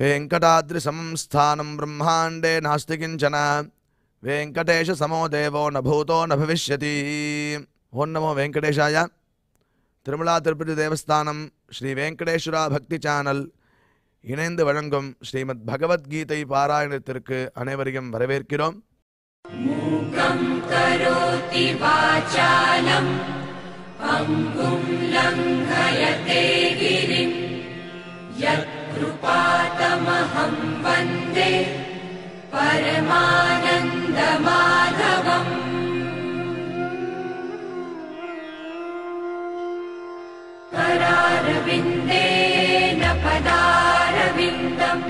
वेङ्कटाद्रिसमं स्थानं ब्रह्माण्डे नास्ति किञ्चन वेङ्कटेशसमो देवो न भूतो न भविष्यति ஓம் நமோ வெங்கடேஷாய திருமலா திருப்பதி தேவஸ்தானம் ஸ்ரீ வெங்கடேஸ்வரா பக்தி சேனல் இணைந்து வழங்கும் ஸ்ரீமத் பகவத்கீதை பாராயணத்திற்கு அனைவரையும் வரவேற்கிறோம் करोति वाचालम् पङ्गुम् लङ्घयते गिरिम् यत्कृपातमहं वन्दे परमानन्दमाधवम् करारविन्देन पदारविन्दम्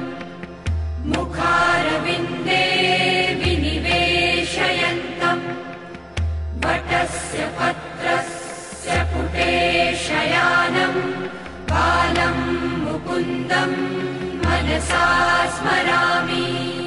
मुखारविन्दे विनिवेशयन्तम् वटस्य पत्रस्य पुटे शयानम् बालम् मुकुन्दम् मनसा स्मरामि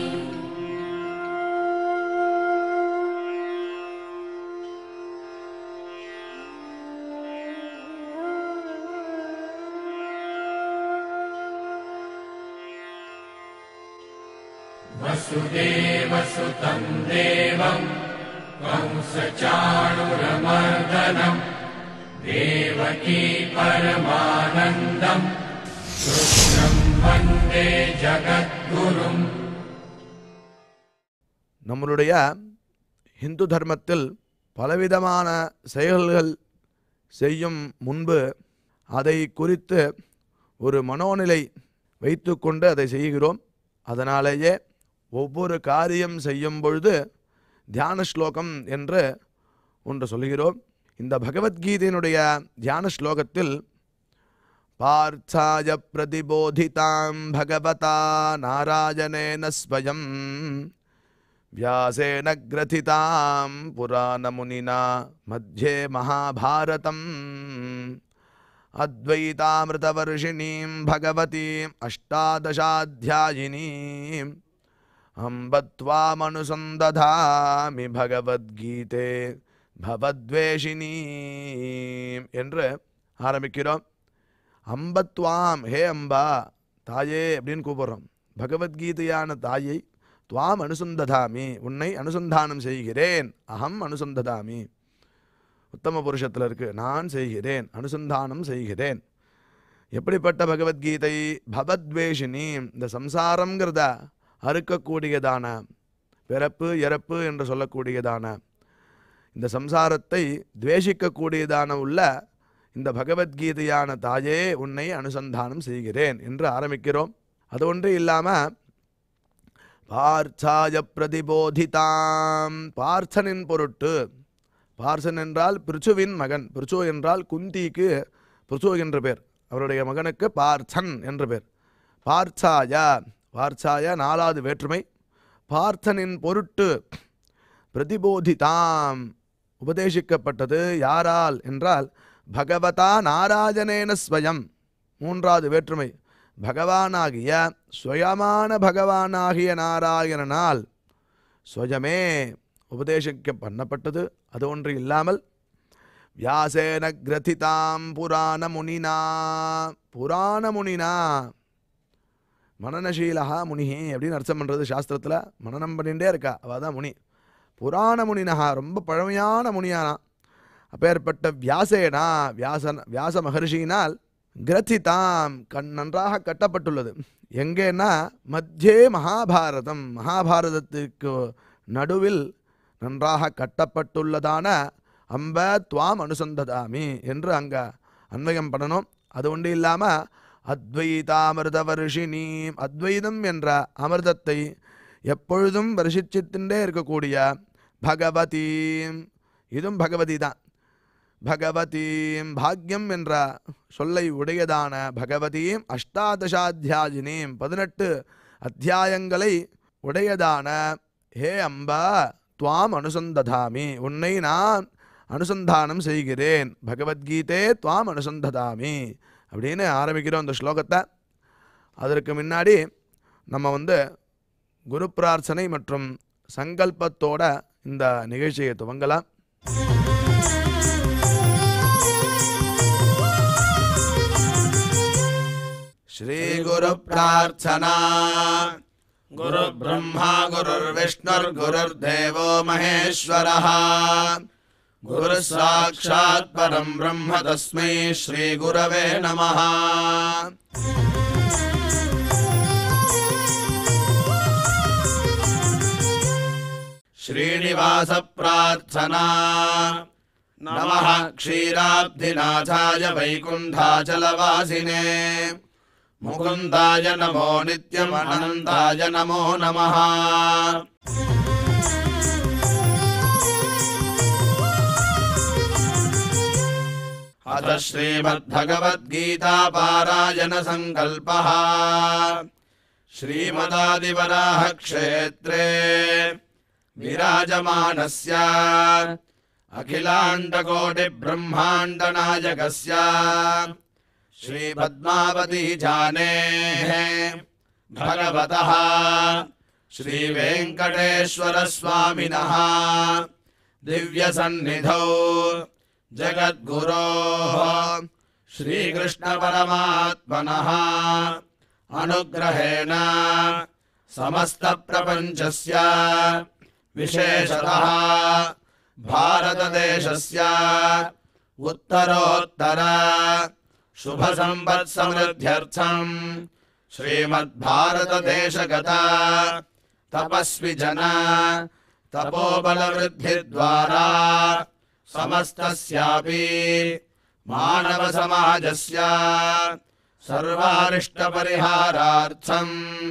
वसुदेवसुतम् देवम् कंसचाणुरमर्दनम् देवकी परमानन्दम् कृष्णम् वन्दे जगद्गुरुम् நம்மளுடைய இந்து தர்மத்தில் பலவிதமான செயல்கள் செய்யும் முன்பு அதை குறித்து ஒரு மனோநிலை வைத்துக்கொண்டு அதை செய்கிறோம் அதனாலேயே ஒவ்வொரு காரியம் செய்யும் பொழுது தியான ஸ்லோகம் என்று ஒன்று சொல்கிறோம் இந்த பகவத்கீதையினுடைய தியான ஸ்லோகத்தில் பார்த்தாய பிரதிபோதிதாம் பகவதா நாராயணேன ஸ்வயம் व्यासेन ग्रथितां पुराणमुनिना मध्ये महाभारतम् अद्वैतामृतवर्षिणीं भगवतीम् अष्टादशाध्यायिनीम् अम्ब त्वामनुसन्दधामि भगवद्गीते பவத்வேஷினீம் என்று ஆரம்பிக்கிறோம் அம்பத்வாம் ஹே அம்பா தாயே அப்படின்னு கூப்பிடுறோம் பகவத்கீதையான தாயை துவாம் அனுசந்ததாமி உன்னை அனுசந்தானம் செய்கிறேன் அகம் அனுசந்ததாமி உத்தம புருஷத்தில் இருக்கு நான் செய்கிறேன் அனுசந்தானம் செய்கிறேன் எப்படிப்பட்ட பகவத்கீதை பவத்வேஷினி இந்த சம்சாரங்கிறத அறுக்கக்கூடியதான பிறப்பு இறப்பு என்று சொல்லக்கூடியதான இந்த சம்சாரத்தை துவேஷிக்கக்கூடியதான உள்ள இந்த பகவத்கீதையான தாயே உன்னை அனுசந்தானம் செய்கிறேன் என்று ஆரம்பிக்கிறோம் அது ஒன்று இல்லாமல் பார்த்தாய பிரதிபோதிதாம் பார்த்தனின் பொருட்டு பார்த்தன் என்றால் பிருச்சுவின் மகன் பிருச்சு என்றால் குந்திக்கு பிருச்சு என்ற பேர் அவருடைய மகனுக்கு பார்த்தன் என்ற பேர் பார்த்தாய பார்த்தாய நாலாவது வேற்றுமை பார்த்தனின் பொருட்டு பிரதிபோதிதாம் உபதேசிக்கப்பட்டது யாரால் என்றால் பகவதா நாராயணேன ஸ்வயம் மூன்றாவது வேற்றுமை பகவானாகிய ஸ்வயமான பகவானாகிய நாராயணனால் ஸ்வயமே உபதேசிக்க பண்ணப்பட்டது அது ஒன்று இல்லாமல் வியாசேன கிரதிதாம் புராண முனினா புராண முனினா மனநசீலகா முனிஹி அப்படின்னு அர்த்தம் பண்ணுறது சாஸ்திரத்தில் மனநம் பண்ணிகிட்டே இருக்கா அவள் தான் முனி புராண முனினஹா ரொம்ப பழமையான முனியானா அப்பேற்பட்ட வியாசேனா வியாசன் வியாச மகர்ஷியினால் கிரதிதாம் கண் நன்றாக கட்டப்பட்டுள்ளது எங்கேன்னா மத்தியே மகாபாரதம் மகாபாரதத்துக்கு நடுவில் நன்றாக கட்டப்பட்டுள்ளதான அம்ப துவாம் அனுசந்ததாமி என்று அங்கே அன்வயம் பண்ணணும் அது ஒன்று இல்லாமல் அத்வைதாமிருத வருஷினி அத்வைதம் என்ற அமிர்தத்தை எப்பொழுதும் வருஷிச்சுட்டே இருக்கக்கூடிய பகவதீம் இதுவும் பகவதி தான் பகவதீம் பாக்யம் என்ற சொல்லை உடையதான பகவதீம் அஷ்டாதசாத்தியாயினீம் பதினெட்டு அத்தியாயங்களை உடையதான ஹே அம்பா துவாம் அனுசந்ததாமி உன்னை நான் அனுசந்தானம் செய்கிறேன் பகவத்கீதே துவாம் அனுசந்ததாமி அப்படின்னு ஆரம்பிக்கிறோம் இந்த ஸ்லோகத்தை அதற்கு முன்னாடி நம்ம வந்து குரு பிரார்த்தனை மற்றும் சங்கல்பத்தோட இந்த நிகழ்ச்சியை துவங்கலாம் श्रीगुरुप्रार्थना गुरुर्ब्रह्मा गुरुर्विष्णुर्गुरुर्देवो महेश्वरः गुरुः साक्षात् परम् ब्रह्म तस्मै श्रीगुरवे नमः श्रीनिवासप्रार्थना नमः क्षीराब्धिनाथाय वैकुण्ठाचलवासिने मुकुन्दाय नमो नित्यमनन्ताय नमो नमः अथ श्रीमद्भगवद्गीतापारायणसङ्कल्पः श्रीमदादिवराहक्षेत्रे विराजमानस्य अखिलाण्डकोटिब्रह्माण्डनायकस्य श्रीपद्मावतीजानेः भगवतः श्रीवेङ्कटेश्वरस्वामिनः दिव्यसन्निधौ जगद्गुरोः श्रीकृष्णपरमात्मनः अनुग्रहेण समस्तप्रपञ्चस्य विशेषतः भारतदेशस्य उत्तरोत्तर शुभसम्पत्समृद्ध्यर्थम् श्रीमद्भारतदेशगता तपस्वि जन तपोबलवृद्धिद्वारा समस्तस्यापि मानवसमाजस्य सर्वारिष्टपरिहारार्थम्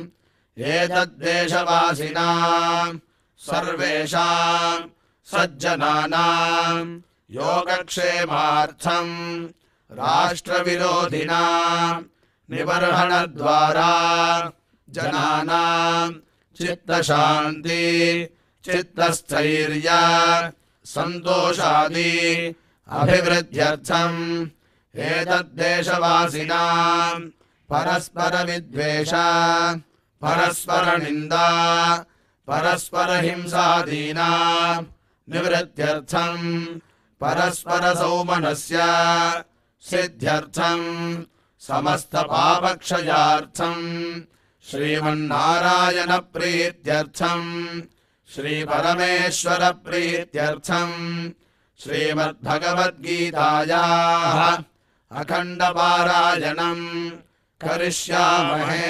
एतद्देशवासिनाम् सर्वेषाम् सज्जनानाम् योगक्षेमार्थम् राष्ट्रविरोधिनाम् निबर्हणद्वारा जनानाम् चित्तशान्ति चित्तस्थैर्य सन्तोषादि अभिवृद्ध्यर्थम् एतद्देशवासिनाम् परस्परविद्वेष परस्परनिन्दा परस्परहिंसादीनाम् निवृत्त्यर्थम् परस्परसौमनस्य सिद्ध्यर्थम् समस्तपापक्षयार्थम् श्रीमन्नारायणप्रीत्यर्थम् श्रीपरमेश्वरप्रीत्यर्थम् श्रीमद्भगवद्गीतायाः अखण्डपारायणम् करिष्यामहे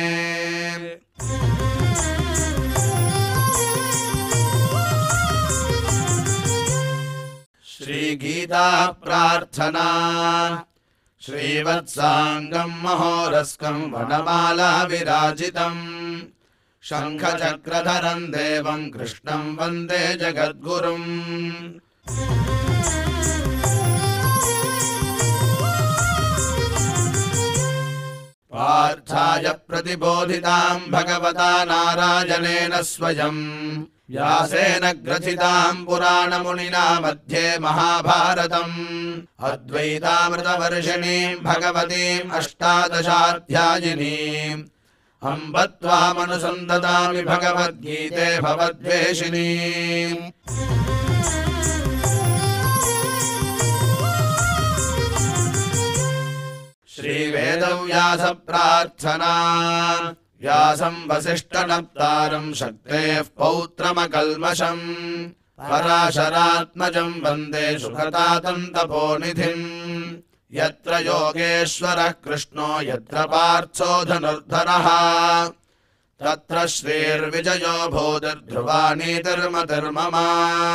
श्रीगीता प्रार्थना श्रीवत्साङ्गम् महोरस्कम् वनमाला विराजितम् शङ्खचक्रधरम् देवम् कृष्णम् वन्दे जगद्गुरुम् पार्थाय प्रतिबोधिताम् भगवता नारायणेन स्वयम् व्यासेन ग्रथिताम् पुराणमुनिना मध्ये महाभारतम् अद्वैतामृतवर्षिणीम् भगवतीम् अष्टादशाध्यायिनीम् अम्ब त्वामनुसन्ददामि भगवद्गीते भवद्वेषिणीम् श्रीवेदव्यासप्रार्थना व्यासम् वसिष्ठनप्तारम् शक्तेः पौत्रमकल्मषम् पराशरात्मजम् वन्दे सुखतातम् तपोनिधिम् यत्र योगेश्वरः कृष्णो यत्र पार्थो धनुर्धरः तत्र श्रीर्विजयो भूतिर्ध्रुवानीतिर्मतिर्मम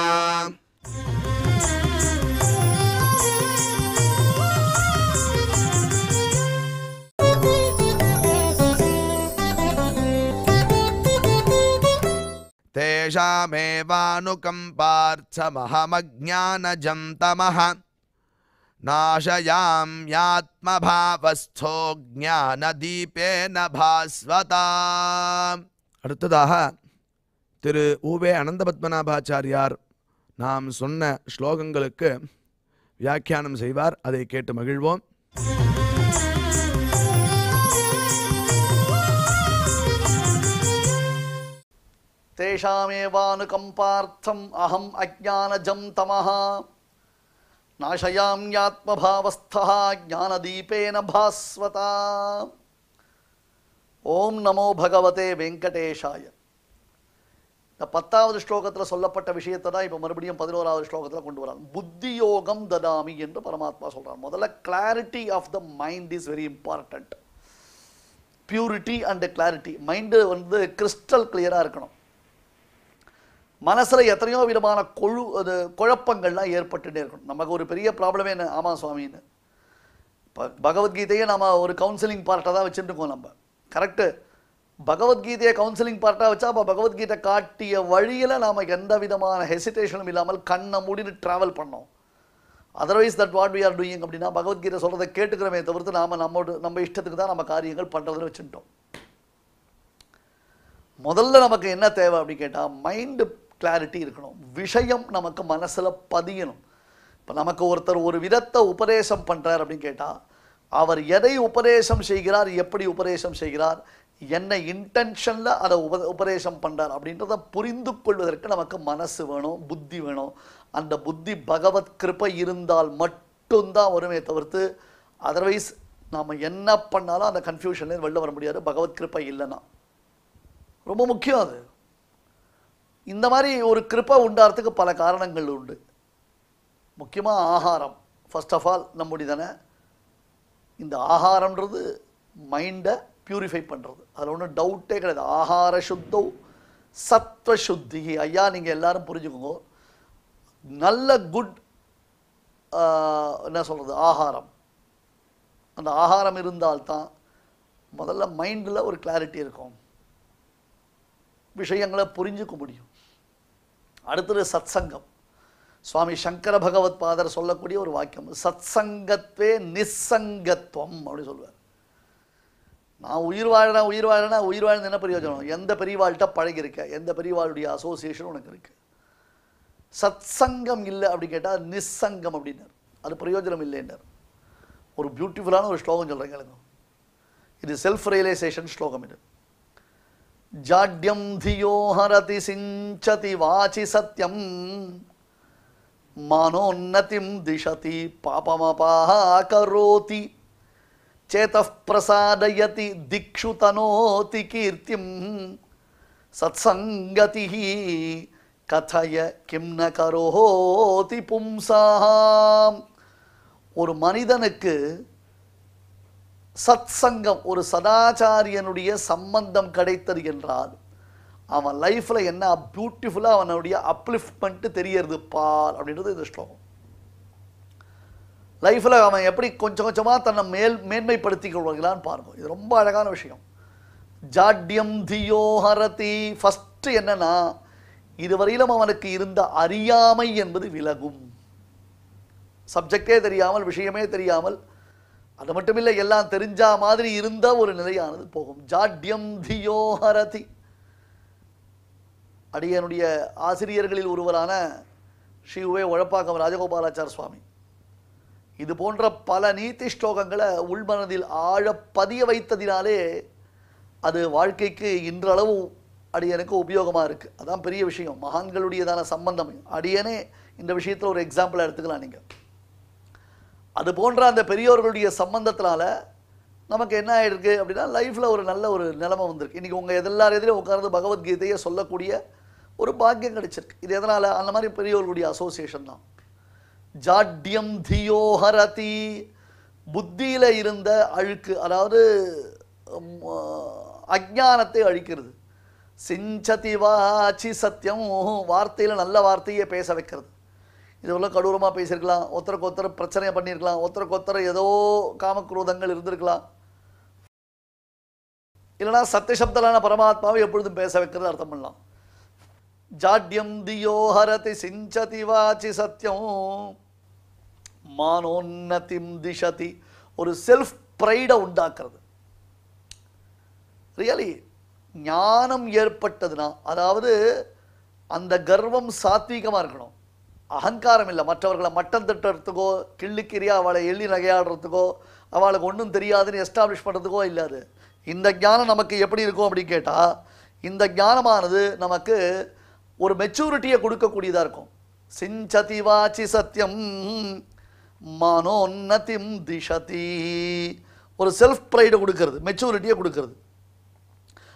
तेषामेवानुकम्पार्थमहमज्ञानजं तमः நாசயாம்யாத்மபாவஸ்தோ ஞானதீபேன பாஸ்வதா அடுத்ததாக திரு ஊவே அனந்த பத்மநாபாச்சாரியார் நாம் சொன்ன ஸ்லோகங்களுக்கு வியாக்கியானம் செய்வார் அதை கேட்டு மகிழ்வோம் तेषामेवानुकम्पार्थम् अहम् अज्ञानजं तमः नाशयाम्यात्मभावस्थः ज्ञानदीपेन भास्वता ஓம் நமோ பகவதே வெங்கடேஷாய இந்த பத்தாவது ஸ்லோகத்தில் சொல்லப்பட்ட விஷயத்தை தான் இப்போ மறுபடியும் பதினோராவது ஸ்லோகத்தில் கொண்டு வரான் புத்தி யோகம் ததாமி என்று பரமாத்மா சொல்றான் முதல்ல clarity of the mind is very important purity and clarity mind வந்து கிறிஸ்டல் கிளியராக இருக்கணும் மனசில் எத்தனையோ விதமான கொழு அது குழப்பங்கள்லாம் ஏற்பட்டுட்டே இருக்கணும் நமக்கு ஒரு பெரிய ப்ராப்ளமே என்ன ஆமாம் சுவாமின்னு இப்போ பகவத்கீதையை நம்ம ஒரு கவுன்சிலிங் பார்ட்டாக தான் வச்சுட்டு இருக்கோம் நம்ம கரெக்டு பகவத்கீதையை கவுன்சிலிங் பார்ட்டாக வச்சா அப்போ பகவத்கீதை காட்டிய வழியில் நாம் எந்த விதமான ஹெசிடேஷனும் இல்லாமல் கண்ணை மூடிட்டு ட்ராவல் பண்ணோம் otherwise that what we are doing அப்படின்னா பகவத்கீதை சொல்கிறத கேட்டுக்கிறோமே தவிர்த்து நாம் நம்மோட நம்ம இஷ்டத்துக்கு தான் நம்ம காரியங்கள் பண்ணுறதுன்னு வச்சுட்டோம் முதல்ல நமக்கு என்ன தேவை அப்படி கேட்டால் மைண்டு கிளாரிட்டி இருக்கணும் விஷயம் நமக்கு மனசில் பதியணும் இப்போ நமக்கு ஒருத்தர் ஒரு விதத்தை உபதேசம் பண்ணுறார் அப்படின்னு கேட்டால் அவர் எதை உபதேசம் செய்கிறார் எப்படி உபதேசம் செய்கிறார் என்ன இன்டென்ஷனில் அதை உப உபதேசம் பண்ணுறார் அப்படின்றத புரிந்து கொள்வதற்கு நமக்கு மனசு வேணும் புத்தி வேணும் அந்த புத்தி பகவத் கிருபை இருந்தால் மட்டும்தான் வருமே தவிர்த்து அதர்வைஸ் நாம் என்ன பண்ணாலும் அந்த கன்ஃபியூஷன்லேருந்து வெளில வர முடியாது பகவத் கிருபை இல்லைன்னா ரொம்ப முக்கியம் அது இந்த மாதிரி ஒரு கிருப்பை உண்டாகிறதுக்கு பல காரணங்கள் உண்டு முக்கியமாக ஆகாரம் ஃபர்ஸ்ட் ஆஃப் ஆல் நம்முடைய தானே இந்த ஆகாரம்ன்றது மைண்டை பியூரிஃபை பண்ணுறது அதில் ஒன்றும் டவுட்டே கிடையாது ஆகார சுத்தோ சத்வ சுத்தி ஐயா நீங்கள் எல்லாரும் புரிஞ்சுக்கோங்க நல்ல குட் என்ன சொல்கிறது ஆகாரம் அந்த ஆகாரம் இருந்தால்தான் முதல்ல மைண்டில் ஒரு கிளாரிட்டி இருக்கும் விஷயங்களை புரிஞ்சுக்க முடியும் அடுத்தது சத்சங்கம் சுவாமி சங்கர பகவத் பாதர் சொல்லக்கூடிய ஒரு வாக்கியம் சத்சங்கத்வே நிஸ்ஸங்கத்துவம் அப்படி சொல்லுவார் நான் உயிர் வாழறேன் உயிர் வாழறேன்னா உயிர் வாழ்ந்து என்ன பிரயோஜனம் எந்த பெரியவாள்கிட்ட பழகிருக்க எந்த பெரியவாளுடைய அசோசியேஷன் உனக்கு இருக்கு சத்சங்கம் இல்லை அப்படி கேட்டால் நிஸ்ஸங்கம் அப்படின்னார் அது பிரயோஜனம் இல்லைன்னார் ஒரு பியூட்டிஃபுல்லான ஒரு ஸ்லோகம் சொல்கிறேன் கேளுங்க இது செல்ஃப் ரியலைசேஷன் ஸ்லோகம் இது जाड्यं धियो हरति सिञ्चति वाचि सत्यं मानोन्नतिं दिशति पापमपाकरोति चेतः प्रसादयति दिक्षु तनोति कीर्तिं सत्सङ्गतिः कथय किं न करोति पुंसाम् ஒரு மனிதனுக்கு சத்சங்கம் ஒரு சதாச்சாரியனுடைய சம்பந்தம் கிடைத்தது என்றால் அவன் லைஃப்பில் என்ன பியூட்டிஃபுல்லாக அவனுடைய அப்லிஃப்ட்மெண்ட்டு தெரியறது பார் அப்படின்றது இந்த ஸ்லோகம் லைஃப்பில் அவன் எப்படி கொஞ்சம் கொஞ்சமாக தன்னை மேல் மேன்மைப்படுத்திக் கொள்வாங்களான்னு பாருங்க இது ரொம்ப அழகான விஷயம் ஜாட்யம் தியோ ஹரதி ஃபஸ்ட்டு என்னன்னா இதுவரையிலும் அவனுக்கு இருந்த அறியாமை என்பது விலகும் சப்ஜெக்டே தெரியாமல் விஷயமே தெரியாமல் அது மட்டும் இல்லை எல்லாம் தெரிஞ்சா மாதிரி இருந்த ஒரு நிலையானது போகும் ஜாட்யம் தியோ ஹரதி அடியனுடைய ஆசிரியர்களில் ஒருவரான ஸ்ரீ உவே உழப்பாக்கம் ராஜகோபாலாச்சார சுவாமி இது போன்ற பல நீதி ஸ்லோகங்களை உள்மனதில் ஆழ பதிய வைத்ததினாலே அது வாழ்க்கைக்கு இன்றளவு அடியனுக்கு உபயோகமாக இருக்குது அதான் பெரிய விஷயம் மகான்களுடையதான சம்பந்தம் அடியனே இந்த விஷயத்தில் ஒரு எக்ஸாம்பிளாக எடுத்துக்கலாம் நீங்கள் அது போன்ற அந்த பெரியோர்களுடைய சம்பந்தத்தினால நமக்கு என்ன ஆயிருக்கு அப்படின்னா லைஃப்பில் ஒரு நல்ல ஒரு நிலைமை வந்திருக்கு இன்றைக்கி உங்கள் எல்லார் எதிரையும் உட்கார்ந்து பகவத்கீதையை சொல்லக்கூடிய ஒரு பாக்கியம் கிடைச்சிருக்கு இது எதனால் அந்த மாதிரி பெரியோர்களுடைய அசோசியேஷன் தான் ஜாட்யம் தியோ ஹரதி புத்தியில் இருந்த அழுக்கு அதாவது உம், அஜ்ஞானத்தை அழிக்கிறது சிஞ்சதி வாச்சி சத்தியம் வார்த்தையில் நல்ல வார்த்தையை பேச வைக்கிறது இதுவெல்லாம் கடூரமாக பேசியிருக்கலாம் ஒருத்தருக்கு ஒருத்தர் பிரச்சனையை பண்ணியிருக்கலாம் ஒருத்தருக்கு ஒருத்தர் ஏதோ காமக்ரோதங்கள் இருந்திருக்கலாம் இல்லைனா சத்தியசப்தலான பரமாத்மாவை எப்பொழுதும் பேச வைக்கிறது அர்த்தம் பண்ணலாம் ஜாட்யம் தியோ ஹரதி சிஞ்சதி வாச்சி சத்தியம் மானோன்னதிம் திசதி ஒரு செல்ஃப் ப்ரைடை உண்டாக்குறது ரியலி ஞானம் ஏற்பட்டதுன்னா அதாவது அந்த கர்வம் சாத்வீகமாக இருக்கணும் அகங்காரம் இல்லை மற்றவர்களை மட்டம் தட்டுறதுக்கோ கிள்ளிக்கிரியா அவளை எள்ளி நகையாடுறதுக்கோ அவளுக்கு ஒன்றும் தெரியாதுன்னு எஸ்டாப்ளிஷ் பண்ணுறதுக்கோ இல்லாது இந்த ஞானம் நமக்கு எப்படி இருக்கும் அப்படின்னு கேட்டால் இந்த ஞானமானது நமக்கு ஒரு மெச்சூரிட்டியை கொடுக்கக்கூடியதாக இருக்கும் சிஞ்சதி வாச்சி சத்தியம் மனோன்னதிம் திசதி ஒரு செல்ஃப் ப்ரைடை கொடுக்கறது மெச்சூரிட்டியை கொடுக்கறது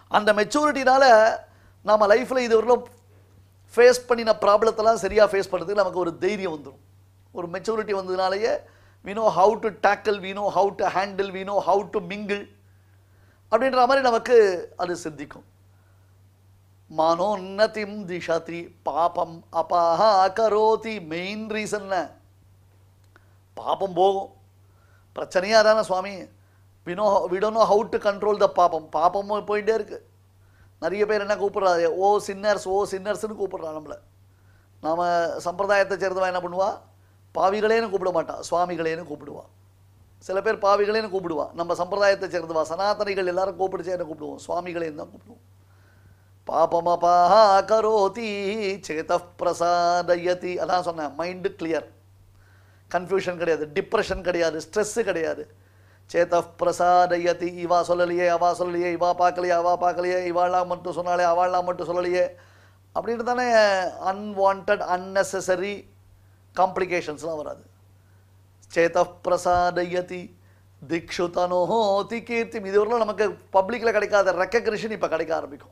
அந்த மெச்சூரிட்டினால நம்ம லைஃப்பில் இதுவரையிலும் ஃபேஸ் பண்ணின ப்ராப்ளத்தெல்லாம் சரியாக ஃபேஸ் பண்ணுறதுக்கு நமக்கு ஒரு தைரியம் வந்துடும் ஒரு மெச்சூரிட்டி வந்ததுனாலேயே we know how to tackle we know how to handle we know how to mingle அப்படின்ற மாதிரி நமக்கு அது சித்திக்கும் மானோன்னதிம் திஷதி பாபம் அபாஹா கரோதி மெயின் ரீசன்ன பாபம் போகும் பிரச்சனையா தானே சுவாமி வினோ விடனோ ஹவு டு கண்ட்ரோல் த பாபம் பாபமும் போயிட்டே இருக்கு நிறைய பேர் என்ன கூப்பிடுறாரு ஓ சின்னர்ஸ் ஓ சின்னர்ஸ்னு கூப்பிடுறான் நம்மளை நாம சம்பிரதாயத்தை சேர்ந்தவன் என்ன பண்ணுவா பாவிகளேன்னு கூப்பிட மாட்டான் சுவாமிகளேன்னு கூப்பிடுவா சில பேர் பாவிகளேன்னு கூப்பிடுவா நம்ம சம்பிரதாயத்தை சேர்ந்தவா சனாதனிகள் எல்லாரும் கூப்பிடுச்சு என்ன கூப்பிடுவோம் சுவாமிகளேன்னு தான் கூப்பிடுவோம் பாபமபாஹா கரோதி சேத பிரசாதயதி அதான் சொன்னேன் மைண்டு கிளியர் கன்ஃபியூஷன் கிடையாது டிப்ரெஷன் கிடையாது ஸ்ட்ரெஸ்ஸு கிடையாது சேத பிரசாதயதி இவா சொல்லலையே அவா சொல்லலையே இவா பார்க்கலையே அவா பார்க்கலையே இவாளாம் மட்டும் சொன்னாலே அவாளாம் மட்டும் சொல்லலையே அப்படின்னு தானே அன்வான்ட் அன்னெசரி காம்ப்ளிகேஷன்ஸ்லாம் வராது சேத பிரசாதயதி திக்ஷு தனோஹோதி கீர்த்தி இதுவரையிலும் நமக்கு பப்ளிக்கில் கிடைக்காத ரெக்கக்னிஷன் இப்போ கிடைக்க ஆரம்பிக்கும்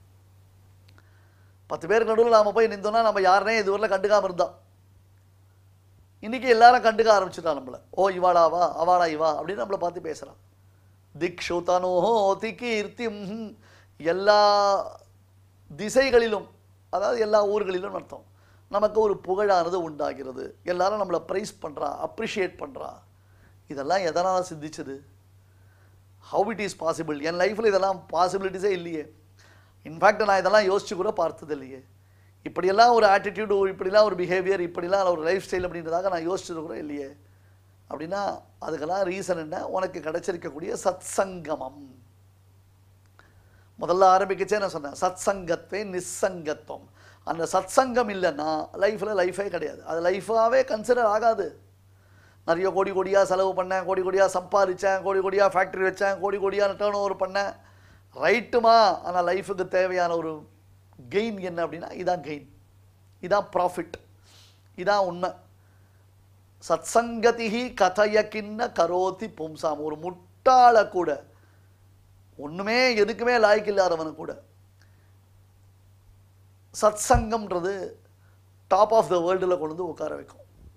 பத்து பேருக்கு நடுவில் நாம போய் நின்றோம்னா நம்ம யாருனே இதுவரையிலும் கண்டுக்காம இருந்தோம் இன்னைக்கு எல்லாரும் கண்டுக்க ஆரம்பிச்சுட்டா நம்மள ஓ இவாளாவா அவாளா இவா அப்படின்னு நம்மளை பார்த்து பேசுறான் திக்ஷு தனோஹோதி கீர்த்திம் எல்லா திசைகளிலும் அதாவது எல்லா ஊர்களிலும் அர்த்தம் நமக்கு ஒரு புகழானது உண்டாகிறது எல்லாரும் நம்மளை ப்ரைஸ் பண்ணுறா அப்ரிஷியேட் பண்ணுறா இதெல்லாம் எதனால் சிந்திச்சது ஹவு இட் இஸ் பாசிபிள் என் லைஃப்பில் இதெல்லாம் பாசிபிலிட்டிஸே இல்லையே இன்ஃபேக்ட் நான் இதெல்லாம் யோசிச்சு கூட பார்த்தது இல்லையே இப்படியெல்லாம் ஒரு ஆட்டிடியூடு இப்படிலாம் ஒரு பிஹேவியர் இப்படிலாம் ஒரு லைஃப் ஸ்டைல் அப்படின்றதாக நான் யோசிச்சது கூட இல்லையே அப்படின்னா அதுக்கெல்லாம் ரீசன் என்ன உனக்கு கிடைச்சிருக்கக்கூடிய சத் சங்கமம் முதல்ல ஆரம்பிக்கச்சே நான் சொன்னேன் சத் சங்கத்வே நிஸ்ஸங்கத்துவம் அந்த சத் சங்கம் இல்லைன்னா லைஃப்பில் லைஃபே கிடையாது அது லைஃபாகவே கன்சிடர் ஆகாது நிறைய கோடி கோடியாக செலவு பண்ணேன் கோடி கோடியாக சம்பாதிச்சேன் கோடி கோடியாக ஃபேக்ட்ரி வச்சேன் கோடி கோடியாக டேர்ன் ஓவர் பண்ணேன் ரைட்டுமா ஆனால் லைஃபுக்கு தேவையான ஒரு கெயின் என்ன அப்படின்னா இதான் கெயின் இதான் ப்ராஃபிட் இதான் உண்மை சத்சங்கதிஹி கதையக்கின்ன கரோதி பும்சாம் ஒரு முட்டாளை கூட ஒண்ணுமே எதுக்குமே லாய்க்கு இல்லாதவனு கூட சத்சங்கம்ன்றது டாப் ஆஃப் த வேர்ல்டில் கொண்டு வந்து உட்கார வைக்கும்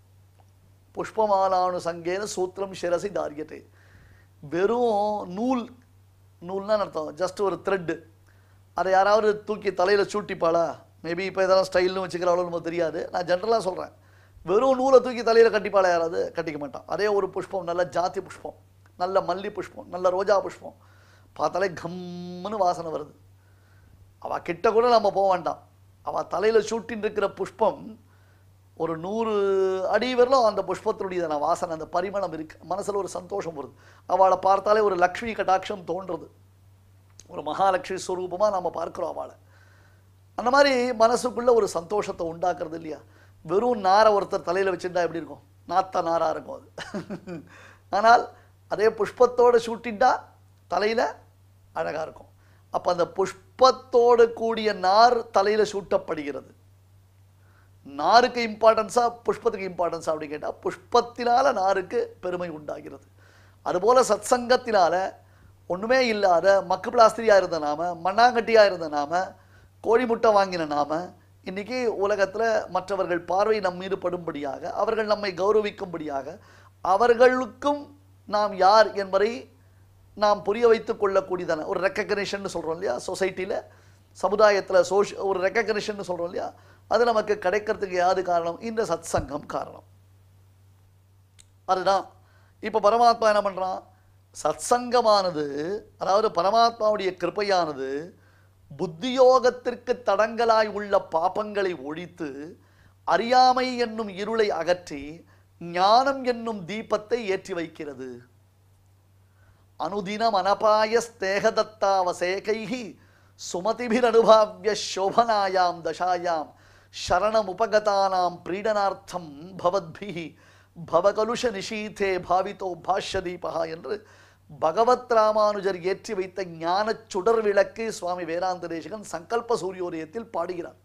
புஷ்பமாலானு சங்கேன சூத்திரம் சிரசி தாரியத்தை வெறும் நூல் நூல்னா அர்த்தம் ஜஸ்ட் ஒரு த்ரெட்டு அதை யாராவது தூக்கி தலையில் சூட்டிப்பாளா மேபி இப்போ இதெல்லாம் ஸ்டைல்னு வச்சுக்கிறாளோ நமக்கு தெரியாது நான் ஜென்ரலாக சொல்கிறேன் வெறும் நூலை தூக்கி தலையில் கட்டிப்பாளா யாராவது கட்டிக்க மாட்டான் அதே ஒரு புஷ்பம் நல்ல ஜாதி புஷ்பம் நல்ல மல்லி புஷ்பம் நல்ல ரோஜா புஷ்பம் பார்த்தாலே கம்முன்னு வாசனை வருது அவள் கிட்ட கூட நம்ம போக வேண்டாம் அவள் தலையில் சூட்டின்னு இருக்கிற புஷ்பம் ஒரு நூறு அடி வரலும் அந்த புஷ்பத்தினுடைய வாசனை அந்த பரிமளம் இருக்கு மனசில் ஒரு சந்தோஷம் வருது அவளை பார்த்தாலே ஒரு லக்ஷ்மி கடாட்சம் தோன்றுறது ஒரு மகாலட்சுமி ஸ்வரூபமாக நம்ம பார்க்குறோம் அவளை அந்த மாதிரி மனசுக்குள்ள ஒரு சந்தோஷத்தை உண்டாக்குறது இல்லையா வெறும் நாரை ஒருத்தர் தலையில் வச்சுருந்தா எப்படி இருக்கும் நாத்த நாராக இருக்கும் அது ஆனால் அதே புஷ்பத்தோடு சூட்டிட்டா தலையில் அழகாக இருக்கும் அப்போ அந்த புஷ்பத்தோடு கூடிய நார் தலையில் சூட்டப்படுகிறது நாருக்கு இம்பார்ட்டன்ஸா புஷ்பத்துக்கு இம்பார்ட்டன்ஸா அப்படின்னு கேட்டால் புஷ்பத்தினால நாருக்கு பெருமை உண்டாகிறது அதுபோல சத்சங்கத்தினால ஒண்ணுமே இல்லாத மக்கு பிளாஸ்திரியா இருந்த நாம மண்ணாங்கட்டியா இருந்த நாம கோழி முட்டை வாங்கின நாம இன்னைக்கு உலகத்துல மற்றவர்கள் பார்வை நம் மீது படும்படியாக அவர்கள் நம்மை கௌரவிக்கும்படியாக அவர்களுக்கும் நாம் யார் என்பதை நாம் புரிய வைத்துக் கொள்ளக்கூடியதான ஒரு ரெக்கக்னிஷன் சொல்றோம் இல்லையா சொசைட்டியில் சமுதாயத்தில் சோஷ் ஒரு ரெக்கக்னிஷன் சொல்றோம் இல்லையா அது நமக்கு கிடைக்கிறதுக்கு யாது காரணம் இந்த சத்சங்கம் காரணம் அதுதான் இப்போ பரமாத்மா என்ன பண்றான் சத்சங்கமானது அதாவது பரமாத்மாவுடைய கிருபையானது புத்தியோகத்திற்கு தடங்கலாய் உள்ள பாபங்களை ஒழித்து அறியாமை என்னும் இருளை அகற்றி ஞானம் என்னும் தீபத்தை ஏற்றி வைக்கிறது அனுதினம் அனபாயஸ்தேகதத்தாவசேகைः சுமதிபிரனுபாவிய சோபனாயாம் தசாயாம் சரணமுபகதானாம் பிரீடனார்த்தம் பவத்பிः பவகலுஷ நிஷீதே பாவித்தோ பாஷ்யதீபா என்று பகவத் ராமானுஜர் ஏற்றி வைத்த ஞானச் சுடர் விளக்கு சுவாமி வேதாந்த தேசிகன் சங்கல்ப சூரியோதயத்தில் பாடுகிறார்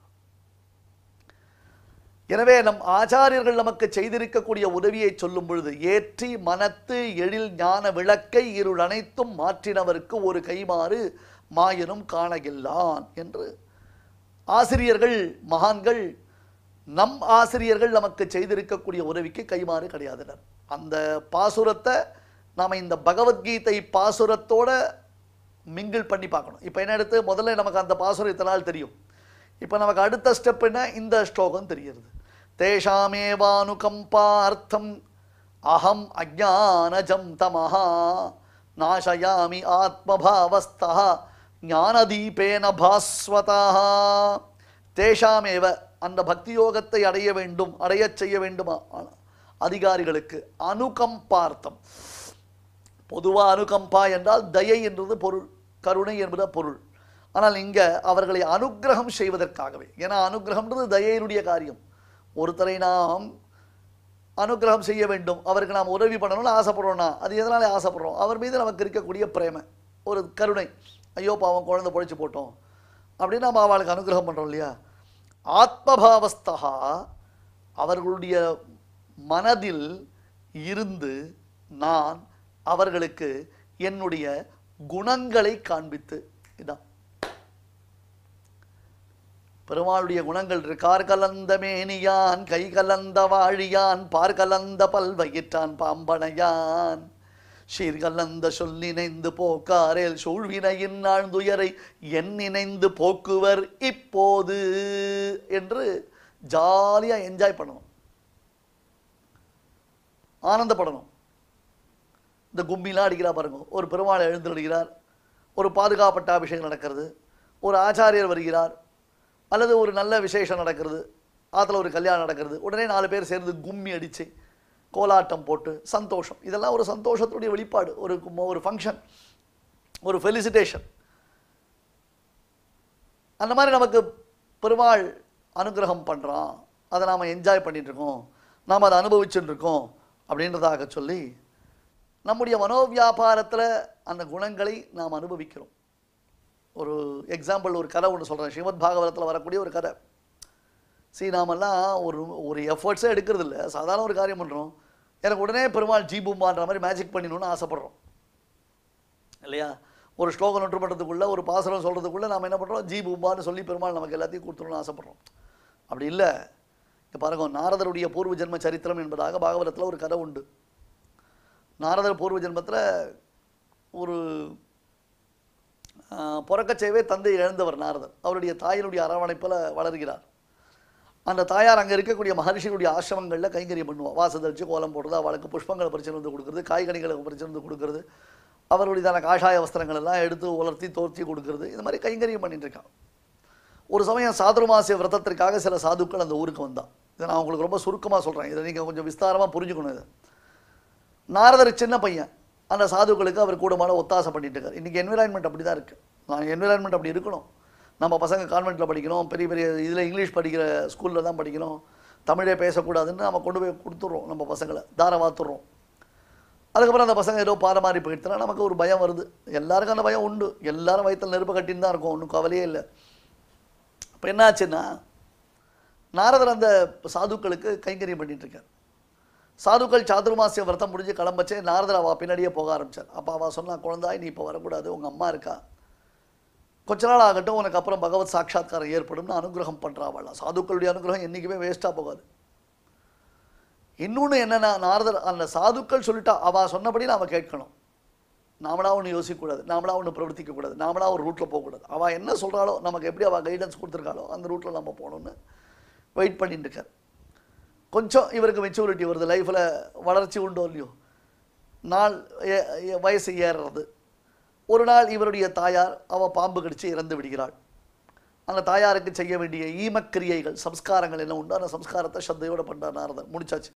எனவே நம் ஆச்சாரியர்கள் நமக்கு செய்திருக்கக்கூடிய உதவியை சொல்லும் பொழுது ஏற்றி மனத்து எழில் ஞான விளக்கை இருள் அனைத்தும் மாற்றினவருக்கு ஒரு கைமாறு மாயனும் காணகில்லான் என்று ஆசிரியர்கள் மகான்கள் நம் ஆசிரியர்கள் நமக்கு செய்திருக்கக்கூடிய உதவிக்கு கைமாறு கிடையாதுனர் அந்த பாசுரத்தை நாம இந்த பகவத்கீதை பாசுரத்தோட மிங்கிள் பண்ணி பார்க்கணும் இப்போ என்ன எடுத்து முதல்ல நமக்கு அந்த பாசுரம் இத்தனை நாள் தெரியும் இப்போ நமக்கு அடுத்த ஸ்டெப் என்ன இந்த ஸ்லோகம் தெரிகிறது தேஷாமேவானுகம்பார்த்தம் அகம் அஜானஜம் தமஹா நாசயாமி ஆத்மபாவஸ்தா ஞானதீபேன பாஸ்வதா தேஷாமேவ அந்த பக்தி யோகத்தை அடைய வேண்டும் அடையச் செய்ய வேண்டுமா அதிகாரிகளுக்கு அனுகம்பார்த்தம் பொதுவா அனுகம்பா என்றால் தயை என்றது பொருள் கருணை என்பது பொருள் ஆனால் இங்க அவர்களை அனுக்கிரகம் செய்வதற்காகவே ஏன்னா அனுக்கிரகம்ன்றது தயையினுடைய காரியம் ஒருத்தரை நாம் அனுக்கிரகம் செய்ய வேண்டும் அவருக்கு நாம் உதவி பண்ணணும்னு ஆசைப்படுறோம்னா அது எதனால ஆசைப்படுறோம் அவர் மீது நமக்கு இருக்கக்கூடிய பிரேமை ஒரு கருணை ஐயோ பாவம் குழந்தை பொழைச்சு போட்டோம் அப்படின்னு நம்ம அவளுக்கு அனுகிரகம் பண்ணுறோம் இல்லையா ஆத்மபாவஸ்தா அவர்களுடைய மனதில் இருந்து நான் அவர்களுக்கு என்னுடைய குணங்களை காண்பித்து இதான் பெருமாளுடைய குணங்கள் இருக்கார் கலந்த மேனியான் கை கலந்த வாழியான் பார் கலந்த பல்வயிற்றான் பாம்பனையான் சீர்கலந்த சொல் நினைந்து போக்காரேல் சூழ்வினையின் ஆழ்ந்துயரை என் நினைந்து போக்குவர் இப்போது என்று ஜாலியா என்ஜாய் பண்ணணும் ஆனந்தப்படணும் இந்த கும்பிலாம் அடிக்கிறா பாருங்க ஒரு பெருமாள் எழுந்தருளுகிறார் ஒரு பாதுகாப்பட்ட அபிஷேகம் நடக்கிறது ஒரு ஆச்சாரியர் வருகிறார் அல்லது ஒரு நல்ல விசேஷம் நடக்கிறது ஆற்றுல ஒரு கல்யாணம் நடக்கிறது உடனே நாலு பேர் சேர்ந்து கும்மி அடித்து கோலாட்டம் போட்டு சந்தோஷம் இதெல்லாம் ஒரு சந்தோஷத்துடைய வெளிப்பாடு ஒரு கு- ஒரு ஃபங்க்ஷன் ஒரு ஃபெலிசிட்டேஷன் அந்த மாதிரி நமக்கு பெருமாள் அனுகிரகம் பண்ணுறான் அதை நாம் என்ஜாய் பண்ணிட்டு இருக்கோம் நாம் அதை அனுபவிச்சுட்டு இருக்கோம் அப்படின்றதாக சொல்லி நம்முடைய மனோவியாபாரத்தில் அந்த குணங்களை நாம் அனுபவிக்கிறோம் ஒரு எக்ஸாம்பிள் ஒரு கதை ஒன்று சொல்கிறேன் ஸ்ரீமத் பாகவதத்தில் வரக்கூடிய ஒரு கதை சரி நாமெல்லாம் ஒரு ஒரு எஃபர்ட்ஸே எடுக்கிறது இல்லை சாதாரண ஒரு காரியம் பண்ணுறோம் எனக்கு உடனே பெருமாள் ஜீபுமான்ற மாதிரி மேஜிக் பண்ணிடணும்னு ஆசைப்படுறோம் இல்லையா ஒரு ஸ்லோகம் நொற்று பண்ணுறதுக்குள்ள ஒரு பாசனம் சொல்கிறதுக்குள்ள நாம் என்ன பண்ணுறோம் ஜீ பூம்பான்னு சொல்லி பெருமாள் நமக்கு எல்லாத்தையும் கொடுத்துடணும்னு ஆசைப்படுறோம் அப்படி இல்லை இங்க பாருங்க நாரதருடைய பூர்வ ஜென்ம சரித்திரம் என்பதாக பாகவதத்தில் ஒரு கதை உண்டு நாரதர் பூர்வ ஜென்மத்தில் ஒரு ஆஹ், பிறக்கச்சேவே தந்தை இழந்தவர் நாரதர் அவருடைய தாயினுடைய அரவணைப்பில் வளர்கிறார் அந்த தாயார் அங்கே இருக்கக்கூடிய மகர்ஷிகளுடைய ஆசிரமங்களில் கைங்கரியம் பண்ணுவோம் வாசதரிச்சு கோலம் போடுறது அவளுக்கு புஷ்பங்களை பறிச்சு வந்து கொடுக்குறது காய்கனிகளை பறிச்சு வந்து கொடுக்குறது அவர்களுடையதான காஷாய வஸ்திரங்கள் எல்லாம் எடுத்து உலர்த்தி தோர்த்தி கொடுக்குறது இந்த மாதிரி கைங்கரியம் பண்ணிட்டு இருக்கான் ஒரு சமயம் சாதுர்மாசிய விரதத்திற்காக சில சாதுக்கள் அந்த ஊருக்கு வந்தான் இதை நான் உங்களுக்கு ரொம்ப சுருக்கமாக சொல்கிறேன் இதை நீங்கள் கொஞ்சம் விஸ்தாரமாக புரிஞ்சுக்கணும் இதை நாரதர் சின்ன பையன் அந்த சாதுக்களுக்கு அவர் கூடமான ஒத்தாசை பண்ணிட்டு இருக்கார் இன்றைக்கி என்விரான்மெண்ட் அப்படி தான் இருக்குது நான் என்விரான்மெண்ட் அப்படி இருக்கணும் நம்ம பசங்க கான்வெண்ட்டில் படிக்கணும் பெரிய பெரிய இதில் இங்கிலீஷ் படிக்கிற ஸ்கூலில் தான் படிக்கணும் தமிழே பேசக்கூடாதுன்னு நம்ம கொண்டு போய் கொடுத்துட்றோம் நம்ம பசங்களை தாரவாத்துறோம் அதுக்கப்புறம் அந்த பசங்க ஏதோ பாறை மாறி போயிடுச்சுன்னா நமக்கு ஒரு பயம் வருது எல்லாருக்கும் அந்த பயம் உண்டு எல்லாரும் வயிற்றில் நெருப்பு கட்டின்னு தான் இருக்கும் ஒன்றும் கவலையே இல்லை இப்போ என்னாச்சுன்னா நாரதர் அந்த சாதுக்களுக்கு கைங்கரியம் பண்ணிட்டு இருக்கார் சாதுக்கள் சாதுர்மாசிய விரதம் முடிஞ்சு கிளம்பச்சே நாரதர் அவள் பின்னாடியே போக ஆரம்பிச்சார் அப்போ அவள் சொன்னா குழந்தாய் நீ இப்போ வரக்கூடாது உங்கள் அம்மா இருக்கா கொஞ்ச நாள் ஆகட்டும் உனக்கு அப்புறம் பகவத் சாட்சாத்காரம் ஏற்படும்னு அனுகிரகம் பண்ணுறா அவள் சாதுக்களுடைய அனுகிரகம் என்றைக்குமே வேஸ்ட்டாக போகாது இன்னொன்று என்னன்னா நாரதர் அந்த சாதுக்கள் சொல்லிட்டா அவள் சொன்னபடி நாம் கேட்கணும் நாமளா ஒன்று யோசிக்கக்கூடாது நாமளா ஒன்று பிரவர்த்திக்கக்கூடாது நாமளா ஒரு ரூட்டில் போகக்கூடாது அவள் என்ன சொல்கிறாளோ நமக்கு எப்படி அவள் கைடன்ஸ் கொடுத்துருக்காளோ அந்த ரூட்டில் நம்ம போகணும்னு வெயிட் பண்ணிட்டு இருக்கார் கொஞ்சம் இவருக்கு மெச்சூரிட்டி வருது லைஃப்பில் வளர்ச்சி உண்டோ இல்லையோ நாள் ஏ- ஏ- வயசு ஏறுறது ஒரு நாள் இவருடைய தாயார் அவ பாம்பு கடிச்சு இறந்து விடுகிறாள் அந்த தாயாருக்கு செய்ய வேண்டிய ஈமக்கிரியைகள் சம்ஸ்காரங்கள் என்ன உண்டு அந்த சம்ஸ்காரத்தை சத்தையோட பண்ணார் நாரதர் முடிச்சாச்சு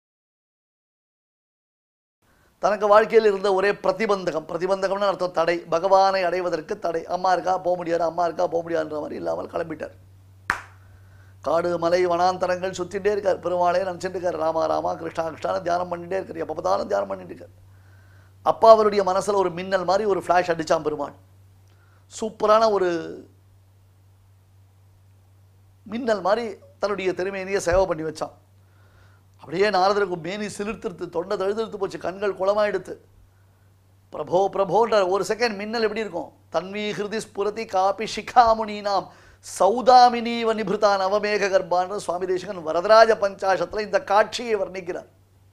தனக்கு வாழ்க்கையில் இருந்த ஒரே பிரதிபந்தகம் பிரதிபந்தகம்னு அர்த்தம் தடை பகவானை அடைவதற்கு தடை அம்மா இருக்கா போக முடியாது அம்மா இருக்கா போக முடியாதுன்ற மாதிரி இல்லாமல் கிளம்பிட்டார் காடு மலை வனாந்தரங்கள் சுத்திட்டே இருக்கார் பெருமாளே நினச்சிட்டு இருக்கார் ராமா ராமா கிருஷ்ணா கிருஷ்ணான்னு தியானம் பண்ணிட்டே இருக்கார் எப்போ பார்த்தாலும் தியானம் பண்ணிட்டு இருக்கார் அப்பா அவருடைய மனசுல ஒரு மின்னல் மாதிரி ஒரு ஃப்ளாஷ் அடிச்சான் பெருமாள் சூப்பரான ஒரு மின்னல் மாதிரி தன்னுடைய திறமையிலேயே சேவை பண்ணி வச்சான் அப்படியே நாரதருக்கு மேனி சிலிர்த்துருத்து தொண்டை தழுதுருத்து போச்சு கண்கள் குளமாயிடுத்து பிரபோ பிரபோன்ற ஒரு செகண்ட் மின்னல் எப்படி இருக்கும் தன்வி ஹிருதி ஸ்புரதி காபி சிகாமுனீனாம் சௌதாமினீவ நிபிருதா நவமேக கர்ப்பான்ற சுவாமி தேசிகன் வரதராஜ பஞ்சாசத்துல இந்த காட்சியை வர்ணிக்கிறார்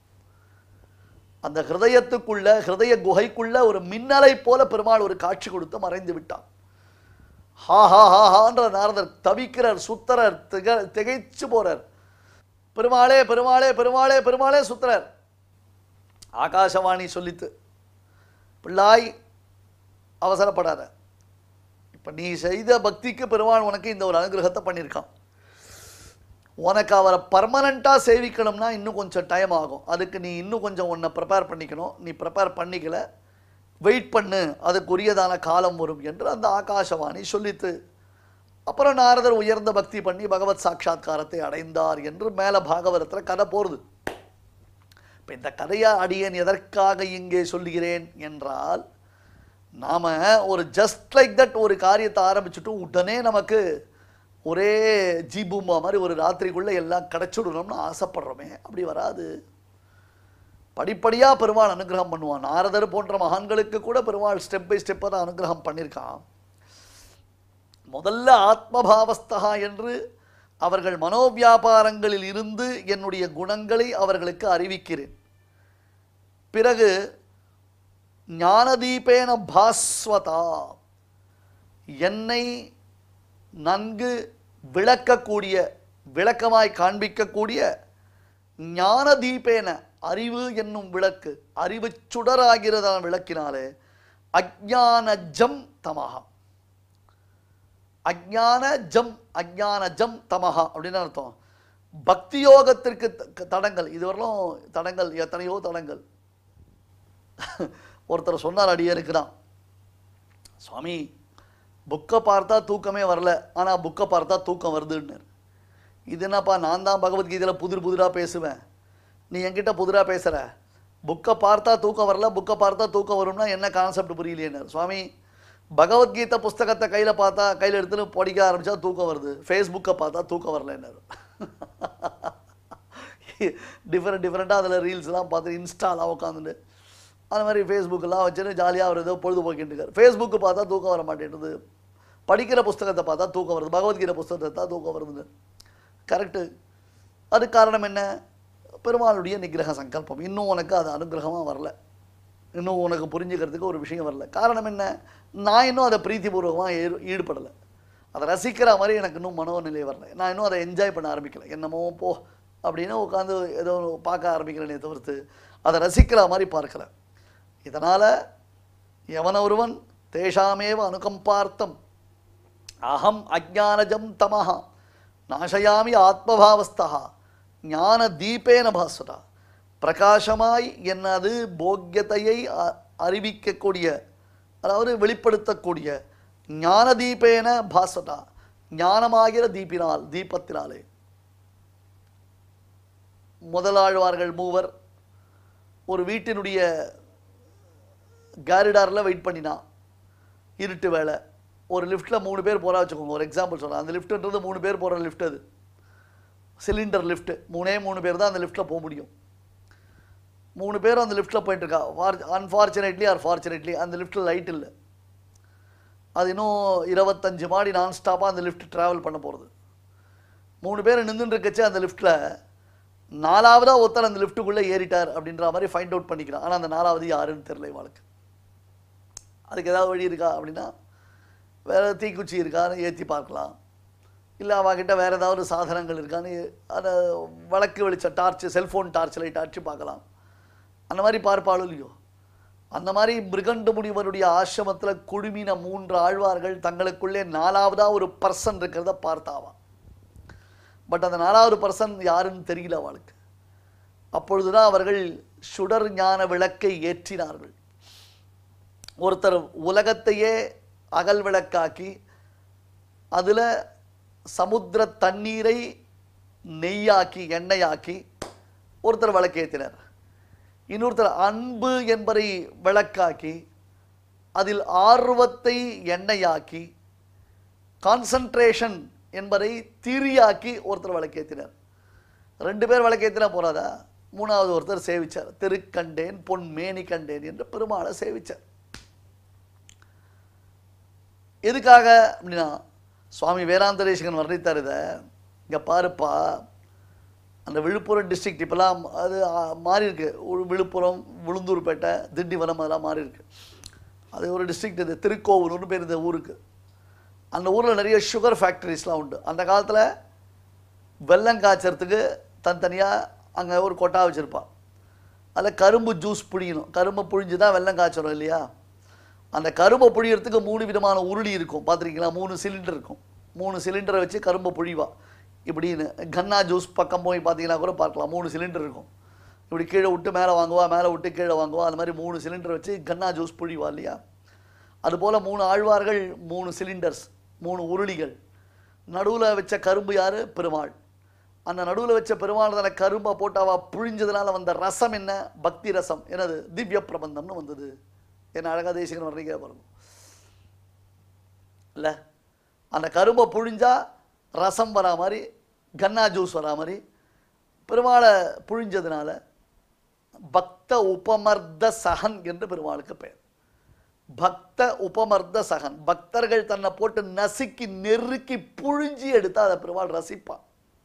அந்த ஹிருதயத்துக்குள்ள ஹிருதய குகைக்குள்ள ஒரு மின்னலை போல பெருமாள் ஒரு காட்சி கொடுத்து மறைந்து விட்டான் ஹா ஹா ஹா ஹான்ற நாரதர் தவிக்கிறார் சுத்தரர் திக திகைச்சு போறார் பெருமாளே பெருமாளே பெருமாளே பெருமாளே சுத்தரர் ஆகாசவாணி சொல்லித்து பிள்ளாய் அவசரப்படாத இப்ப நீ செய்த பக்திக்கு பெருமாள் உனக்கு இந்த ஒரு அனுகிரகத்தை பண்ணியிருக்கான் உனக்கு அவரை பர்மனண்ட்டாக சேவிக்கணும்னா இன்னும் கொஞ்சம் டைம் ஆகும் அதுக்கு நீ இன்னும் கொஞ்சம் உன்னை ப்ரிப்பேர் பண்ணிக்கணும் நீ ப்ரிப்பேர் பண்ணிக்கல வெயிட் பண்ணு அதுக்குரியதான காலம் வரும் என்று அந்த ஆகாசவாணி சொல்லித்து அப்புறம் நாரதர் உயர்ந்த பக்தி பண்ணி பகவத் சாட்சா்காரத்தை அடைந்தார் என்று மேலே பாகவதத்தில் கதை போகிறது இப்போ இந்த கதையை அடியேன் எதற்காக இங்கே சொல்லுகிறேன் என்றால் நாம் ஒரு ஜஸ்ட் லைக் தட் ஒரு காரியத்தை ஆரம்பிச்சுட்டு உடனே நமக்கு ஒரே ஜீபூமா மாதிரி ஒரு ராத்திரிக்குள்ளே எல்லாம் கிடச்சிடணும்னு ஆசைப்படுறோமே அப்படி வராது படிப்படியாக பெருமாள் அனுகிரகம் பண்ணுவான் நாரதர் போன்ற மகான்களுக்கு கூட பெருமாள் ஸ்டெப் பை ஸ்டெப்பாக தான் அனுகிரகம் பண்ணியிருக்கான் முதல்ல ஆத்மபாவஸ்தகா என்று அவர்கள் மனோவியாபாரங்களில் இருந்து என்னுடைய குணங்களை அவர்களுக்கு அறிவிக்கிறேன் பிறகு ஞானதீபேன பாஸ்வதா என்னை நன்கு விளக்கக்கூடிய விளக்கமாய் காண்பிக்கக்கூடிய ஞானதீபேன அறிவு என்னும் விளக்கு அறிவு சுடராகிறதான விளக்கினாலே அஜான ஜம் தமஹா அஜான ஜம் அஜான ஜம் தமஹா அப்படின்னு அர்த்தம் பக்தி யோகத்திற்கு த- தடங்கள் இதுவரையிலும் தடங்கள் எத்தனையோ தடங்கள் ஒருத்தர் சொன்னார் அடியருக்கு தான் சுவாமி புக்கை பார்த்தா தூக்கமே வரல ஆனால் புக்கை பார்த்தா தூக்கம் வருதுன்னார் இது என்னப்பா நான் தான் பகவத்கீதையில் புதிர் புதிராக பேசுவேன் நீ என்கிட்ட புதிராக பேசுகிற புக்கை பார்த்தா தூக்கம் வரல புக்கை பார்த்தா தூக்கம் வரும்னா என்ன கான்செப்ட் புரியலையேனார் சுவாமி பகவத்கீதை புஸ்தகத்தை கையில் பார்த்தா கையில் எடுத்துன்னு படிக்க ஆரம்பித்தா தூக்கம் வருது ஃபேஸ்புக்கை பார்த்தா தூக்கம் வரலன்னாரு டிஃப்ரெண்ட் டிஃப்ரெண்ட்டாக அதில் ரீல்ஸ்லாம் பார்த்து இன்ஸ்டாலாம் உட்காந்துட்டு அந்த மாதிரி ஃபேஸ்புக்கெல்லாம் வச்சுன்னு ஜாலியாக அவர் ஏதோ பொழுதுபோக்கிட்டு இருக்கார் ஃபேஸ்புக்கு பார்த்தா தூக்கம் வர மாட்டேங்குது படிக்கிற புஸ்தகத்தை பார்த்தா தூக்கம் வருது பகவத்கீதை புஸ்தகத்தை தான் தூக்கம் வருதுன்னு கரெக்டு அது காரணம் என்ன பெருமாளுடைய நிகிரக சங்கல்பம் இன்னும் உனக்கு அது அனுகிரகமாக வரல இன்னும் உனக்கு புரிஞ்சுக்கிறதுக்கு ஒரு விஷயம் வரல காரணம் என்ன நான் இன்னும் அதை பிரீத்திபூர்வமாக ஈடு ஈடுபடலை அதை ரசிக்கிற மாதிரி எனக்கு இன்னும் மனோநிலை வரல நான் இன்னும் அதை என்ஜாய் பண்ண ஆரம்பிக்கல என்னமோ போ அப்படின்னு உட்காந்து ஏதோ பார்க்க ஆரம்பிக்கிறேனே தவிர்த்து அதை ரசிக்கிற மாதிரி பார்க்கல இதனால் எவன ஒருவன் தேஷாமேவ அனுகம்பார்த்தம் அகம் அஜானஜம் தமஹா நாசயாமி ஆத்மபாவஸ்தா ஞான தீபேன பாஸ்வதா பிரகாசமாய் என்னது போக்கியத்தையை அ- அறிவிக்கக்கூடிய அதாவது வெளிப்படுத்தக்கூடிய ஞான தீபேன பாஸ்வதா ஞானமாகிற தீபினால் தீபத்தினாலே முதலாழ்வார்கள் மூவர் ஒரு வீட்டினுடைய கேரிடாரில் வெயிட் பண்ணினான் இருட்டு வேலை ஒரு லிஃப்ட்டில் மூணு பேர் போகிறா வச்சுக்கோங்க ஒரு எக்ஸாம்பிள் சொல்கிறேன் அந்த லிஃப்ட்ன்றது மூணு பேர் போகிற லிஃப்ட் அது சிலிண்டர் லிஃப்ட் மூணே மூணு பேர் தான் அந்த லிஃப்ட்டில் போக முடியும் மூணு பேரும் அந்த லிஃப்ட்டில் போயிட்டுருக்கா ஃபார் அன்ஃபார்ச்சுனேட்லி ஆர் ஃபார்ச்சுனேட்லி அந்த லிஃப்ட்டில் லைட் இல்லை அது இன்னும் இருபத்தஞ்சு மாடி நான் ஸ்டாப்பாக அந்த லிஃப்ட் ட்ராவல் பண்ண போகிறது மூணு பேர் நின்றுட்டு இருக்கச்சு அந்த லிஃப்ட்டில் நாலாவதாக ஒருத்தர் அந்த லிஃப்ட்டுக்குள்ளே ஏறிட்டார் அப்படின்ற மாதிரி ஃபைண்ட் அவுட் பண்ணிக்கிறான் ஆனால் அந்த நாலாவது யாருன்னு தெரியல இவாளுக்கு அதுக்கு ஏதாவது வழி இருக்கா அப்படின்னா வேறு தீக்குச்சி இருக்கான்னு ஏற்றி பார்க்கலாம் இல்லை அவகிட்ட வேறு ஏதாவது சாதனங்கள் இருக்கான்னு அதை வழக்கு வெளிச்ச டார்ச் செல்ஃபோன் டார்ச் லைட் அடிச்சு பார்க்கலாம் அந்த மாதிரி பார்ப்பாளோ இல்லையோ அந்த மாதிரி மிருகண்டு முனிவருடைய ஆசிரமத்தில் குழுமின மூன்று ஆழ்வார்கள் தங்களுக்குள்ளே நாலாவதாக ஒரு பர்சன் இருக்கிறத பார்த்தாவாம் பட் அந்த நாலாவது பர்சன் யாருன்னு தெரியல அவளுக்கு அப்பொழுதுதான் அவர்கள் சுடர் ஞான விளக்கை ஏற்றினார்கள் ஒருத்தர் உலகத்தையே அகல் விளக்காக்கி அதில் சமுத்திர தண்ணீரை நெய்யாக்கி எண்ணெயாக்கி ஒருத்தர் விளக்கேற்றினார் இன்னொருத்தர் அன்பு என்பதை விளக்காக்கி அதில் ஆர்வத்தை எண்ணெயாக்கி கான்சன்ட்ரேஷன் என்பதை திரியாக்கி ஒருத்தர் விளக்கேற்றினார் ரெண்டு பேர் விளக்கேற்றினா போறாதா மூணாவது ஒருத்தர் சேவிச்சார் திருக்கண்டேன் பொன் மேனி கண்டேன் என்று பெருமாளை சேவிச்சார் எதுக்காக அப்படின்னா சுவாமி வேதாந்தரேசகன் வர்ணித்தார் இதை இங்கே பாருப்பா அந்த விழுப்புரம் டிஸ்ட்ரிக்ட் இப்போலாம் அது ஆ, மாறி இருக்கு ஒரு விழுப்புரம் உளுந்தூர்பேட்டை திண்டிவனம் அதெல்லாம் மாறி இருக்கு அது ஒரு டிஸ்ட்ரிக்ட் இது திருக்கோவலூர்னு பேர் இந்த ஊருக்கு அந்த ஊரில் நிறைய சுகர் ஃபேக்டரிஸ்லாம் உண்டு அந்த காலத்தில் வெல்லம் காய்ச்சறதுக்கு தனித்தனியாக அங்கே ஒரு கொட்டா வச்சுருப்பான் அதில் கரும்பு ஜூஸ் புழியணும் கரும்பை புழிஞ்சு தான் வெல்லம் காய்ச்சறோம் இல்லையா அந்த கரும்பை புழியறதுக்கு மூணு விதமான உருளி இருக்கும் பார்த்துருக்கீங்களா மூணு சிலிண்டர் இருக்கும் மூணு சிலிண்டரை வச்சு கரும்பை புழிவா இப்படின்னு கன்னா ஜூஸ் பக்கம் போய் பார்த்தீங்கன்னா கூட பார்க்கலாம் மூணு சிலிண்டர் இருக்கும் இப்படி கீழே விட்டு மேலே வாங்குவா மேலே விட்டு கீழே வாங்குவா அந்த மாதிரி மூணு சிலிண்டர் வச்சு கன்னா ஜூஸ் புழிவா இல்லையா அதுபோல் மூணு ஆழ்வார்கள் மூணு சிலிண்டர்ஸ் மூணு உருளிகள் நடுவில் வச்ச கரும்பு யார் பெருமாள் அந்த நடுவில் வச்ச பெருமாள் தானே கரும்பை போட்டு அவ புழிஞ்சதுனால வந்த ரசம் என்ன பக்தி ரசம் என்னது திவ்ய பிரபந்தம்னு வந்தது என்ன அழகா தேசிகன் வர்றீங்க பாருங்க இல்லை அந்த கரும்பை புழிஞ்சா ரசம் வரா மாதிரி கன்னா ஜூஸ் வரா மாதிரி பெருமாளை புழிஞ்சதுனால பக்த உபமர்த சகன் என்று பெருமாளுக்கு பெயர் பக்த உபமர்த சகன் பக்தர்கள் தன்னை போட்டு நசுக்கி நெருக்கி புழிஞ்சி எடுத்தா அதை பெருமாள் ரசிப்பான்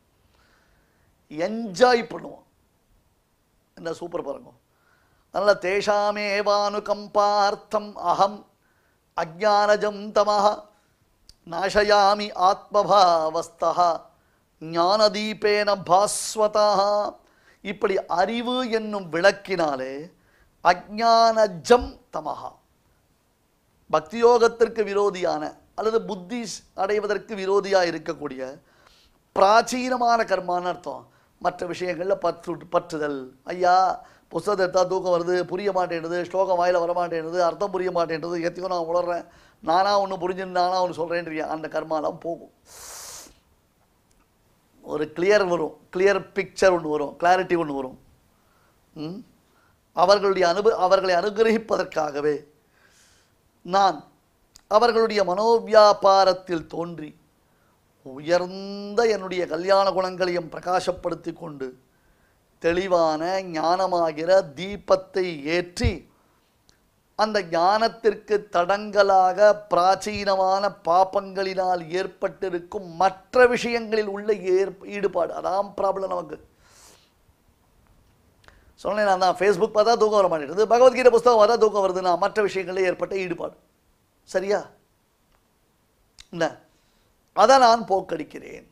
என்ஜாய் பண்ணுவான் என்ன சூப்பர் பாருங்க அதனால தேஷாமேவானுகம்பார்த்தம் அகம் அஜானஜம் தமஹ நாசயாமி ஆத்மபாவஸ்தா ஞானதீபேன பாஸ்வதா இப்படி அறிவு என்னும் விளக்கினாலே அஜானஜம் தமஹா பக்தியோகத்திற்கு விரோதியான அல்லது புத்தி அடைவதற்கு விரோதியாக இருக்கக்கூடிய பிராச்சீனமான கர்மான்னு அர்த்தம் மற்ற விஷயங்களில் பற்று பற்றுதல் ஐயா புஸ்தகத்தை எடுத்தால் தூக்கம் வருது புரிய மாட்டேன்னுது ஸ்லோகம் வாயில வர மாட்டேன்னுது அர்த்தம் புரிய மாட்டேன்னுது எத்தையும் நான் உளறேன் நானாக ஒன்று புரிஞ்சுன்னு நானாக ஒன்று சொல்கிறேன்றியா அந்த கர்மாலாம் போகும் ஒரு கிளியர் வரும் கிளியர் பிக்சர் ஒன்று வரும் கிளாரிட்டி ஒன்று வரும் ம்? அவர்களுடைய அனுப அவர்களை அனுகிரகிப்பதற்காகவே நான் அவர்களுடைய மனோவியாபாரத்தில் தோன்றி உயர்ந்த என்னுடைய கல்யாண குணங்களையும் பிரகாசப்படுத்தி கொண்டு தெளிவான ஞானமாகிற தீபத்தை ஏற்றி அந்த ஞானத்திற்கு தடங்கலாக பிராச்சீனமான பாப்பங்களினால் ஏற்பட்டிருக்கும் மற்ற விஷயங்களில் உள்ள ஏற் ஈடுபாடு அதான் ப்ராப்ளம் நமக்கு சொன்னேன் நான் தான் ஃபேஸ்புக் பார்த்தா தூக்கம் வர மாட்டேங்குது பகவத்கீதை புஸ்தகம் பார்த்தா தூக்கம் வருதுன்னா மற்ற விஷயங்களில் ஏற்பட்ட ஈடுபாடு சரியா என்ன அதை நான் போக்கடிக்கிறேன்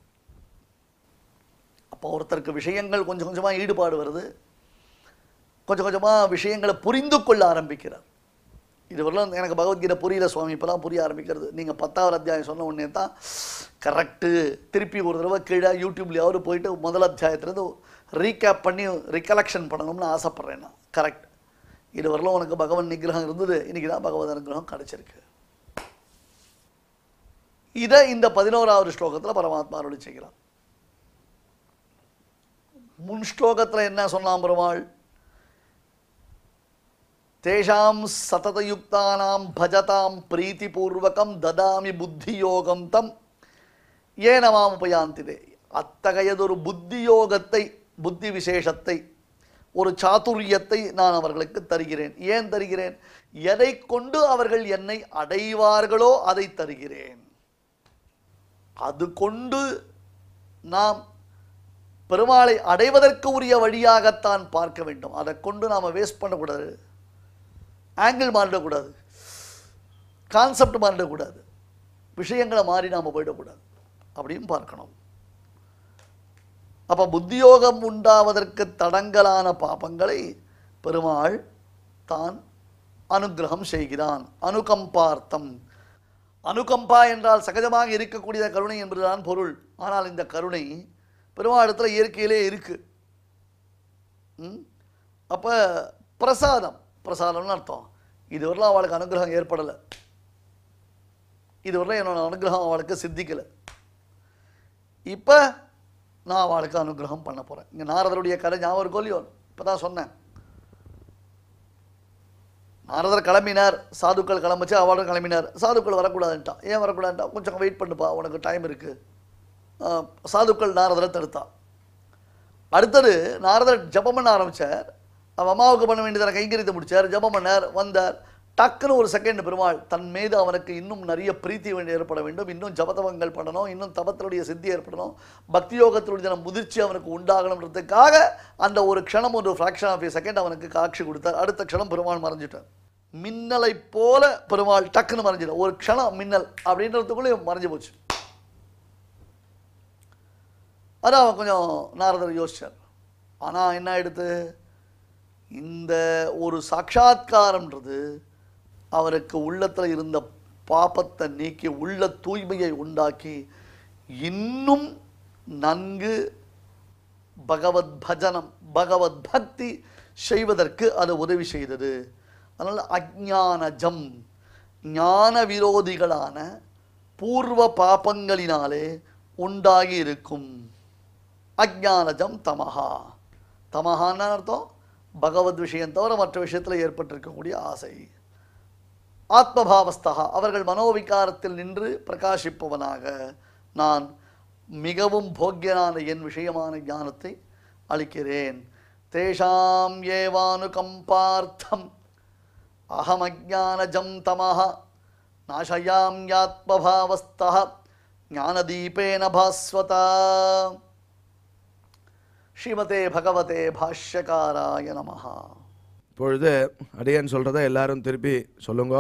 அப்போ ஒருத்தருக்கு விஷயங்கள் கொஞ்சம் கொஞ்சமாக ஈடுபாடு வருது கொஞ்சம் கொஞ்சமாக விஷயங்களை புரிந்து கொள்ள ஆரம்பிக்கிறார் இதுவரையிலும் எனக்கு பகவத்கீதை புரியல சுவாமி இப்போலாம் புரிய ஆரம்பிக்கிறது நீங்கள் பத்தாவது அத்தியாயம் சொன்ன உடனே தான் கரெக்டு திருப்பி ஒரு தடவை கீழே யூடியூப்லையாவது போயிட்டு முதல் அத்தியாயத்துலேருந்து ரீகேப் பண்ணி ரிகலெக்ஷன் பண்ணணும்னு ஆசைப்பட்றேன் நான் கரெக்ட் இதுவரையிலும் உனக்கு பகவன் நிகிரகம் இருந்தது இன்னைக்கு தான் பகவத் அனுகிரகம் கிடைச்சிருக்கு இதை இந்த பதினோராவது ஸ்லோகத்தில் பரமாத்மா அருளி செய்கிறான் முன் ஸ்லோகத்தில் என்ன சொன்னான் பெருமாள் தேஷாம் சததயுக்தானாம் பஜதாம் பிரீத்திபூர்வகம் ததாமி புத்தியோகம் தம் ஏனமாம் உபயாந்திதே அத்தகையதொரு புத்தியோகத்தை புத்தி விசேஷத்தை ஒரு சாதுரியத்தை நான் அவர்களுக்கு தருகிறேன் ஏன் தருகிறேன் எதை கொண்டு அவர்கள் என்னை அடைவார்களோ அதை தருகிறேன் அது கொண்டு நாம் பெருமாளை அடைவதற்கு உரிய வழியாகத்தான் பார்க்க வேண்டும் அதை கொண்டு நாம் வேஸ்ட் பண்ணக்கூடாது ஆங்கிள் மாறிடக்கூடாது கான்செப்ட் மாறிடக்கூடாது விஷயங்களை மாறி நாம் போயிடக்கூடாது அப்படின்னு பார்க்கணும் அப்போ புத்தியோகம் உண்டாவதற்கு தடங்கலான பாபங்களை பெருமாள் தான் அனுக்கிரகம் செய்கிறான் அனுகம்பார்த்தம் அனுகம்பா என்றால் சகஜமாக இருக்கக்கூடிய கருணை என்பதுதான் பொருள் ஆனால் இந்த கருணை பெருமாளிடத்தில் இயற்கையிலே இருக்கு ம்? அப்ப பிரசாதம் பிரசாதம்னு அர்த்தம் இதுவரையிலும் அவளுக்கு அனுகிரகம் ஏற்படலை இதுவரையிலும் என்னோட அனுகிரகம் அவளுக்கு சித்திக்கலை இப்போ நான் அவளுக்கு அனுகிரகம் பண்ண போகிறேன் இங்கே நாரதருடைய கதை ஞாபகம் இருக்கோ இல்லையோ இப்போ தான் சொன்னேன் நாரதர் கிளம்பினார் சாதுக்கள் கிளம்பிச்சு அவளும் கிளம்பினார் சாதுக்கள் வரக்கூடாதுன்ட்டான் ஏன் வரக்கூடாதுன்ட்டா கொஞ்சம் வெயிட் பண்ணுப்பா உனக்கு டைம் இருக்குது சாதுக்கள் நாரதரை தடுத்தான் அடுத்தது நாரதர் ஜபம் பண்ண ஆரம்பிச்சார் அவன் அம்மாவுக்கு பண்ண வேண்டியதான கைங்கரியத்தை முடிச்சார் ஜபம் பண்ணார் வந்தார் டக்குன்னு ஒரு செகண்ட் பெருமாள் தன் மீது அவனுக்கு இன்னும் நிறைய பிரீத்தி வேண்டி ஏற்பட வேண்டும் இன்னும் ஜபதவங்கள் பண்ணணும் இன்னும் தபத்தினுடைய சித்தி ஏற்படணும் பக்தி யோகத்தினுடைய முதிர்ச்சி அவனுக்கு உண்டாகணுன்றதுக்காக அந்த ஒரு க்ஷணம் ஒரு ஃப்ராக்ஷன் ஆஃப் செகண்ட் அவனுக்கு காட்சி கொடுத்தார் அடுத்த க்ஷணம் பெருமாள் மறைஞ்சிட்டார் மின்னலை போல பெருமாள் டக்குன்னு மறைஞ்சிட்டார் ஒரு க்ஷணம் மின்னல் அப்படின்றதுக்குள்ளே மறைஞ்சு போச்சு அதான் அவன் கொஞ்சம் நாரதர் யோசிச்சார் ஆனால் என்ன ஆயிடுத்து இந்த ஒரு சாட்சாத்காரம்ன்றது அவருக்கு உள்ளத்தில் இருந்த பாபத்தை நீக்கி உள்ள தூய்மையை உண்டாக்கி இன்னும் நன்கு பகவத் பஜனம் பகவத் பக்தி செய்வதற்கு அது உதவி செய்தது அதனால் அஜ்ஞானஜம் ஞான விரோதிகளான பூர்வ பாபங்களினாலே உண்டாகி இருக்கும் அஜ்ஞானஜம் தமஹா தமஹான்னு அர்த்தம் பகவத் விஷயம் தவிர மற்ற விஷயத்தில் ஏற்பட்டிருக்கக்கூடிய ஆசை ஆத்மபாவஸ்தா அவர்கள் மனோவிகாரத்தில் நின்று பிரகாசிப்பவனாக நான் மிகவும் போக்கியனான என் விஷயமான ஞானத்தை அளிக்கிறேன் தேஷாம் ஏவானுகம்பார்த்தம் அகமஜானஜம் தமஹ நாசயாம்யாத்மபாவஸ்தா ஞானதீபேன பாஸ்வதா ஸ்ரீமதே பகவதே பாஷ்யகாராய நமஹா இப்பொழுது அடியன் சொல்றதை எல்லாரும் திருப்பி சொல்லுங்க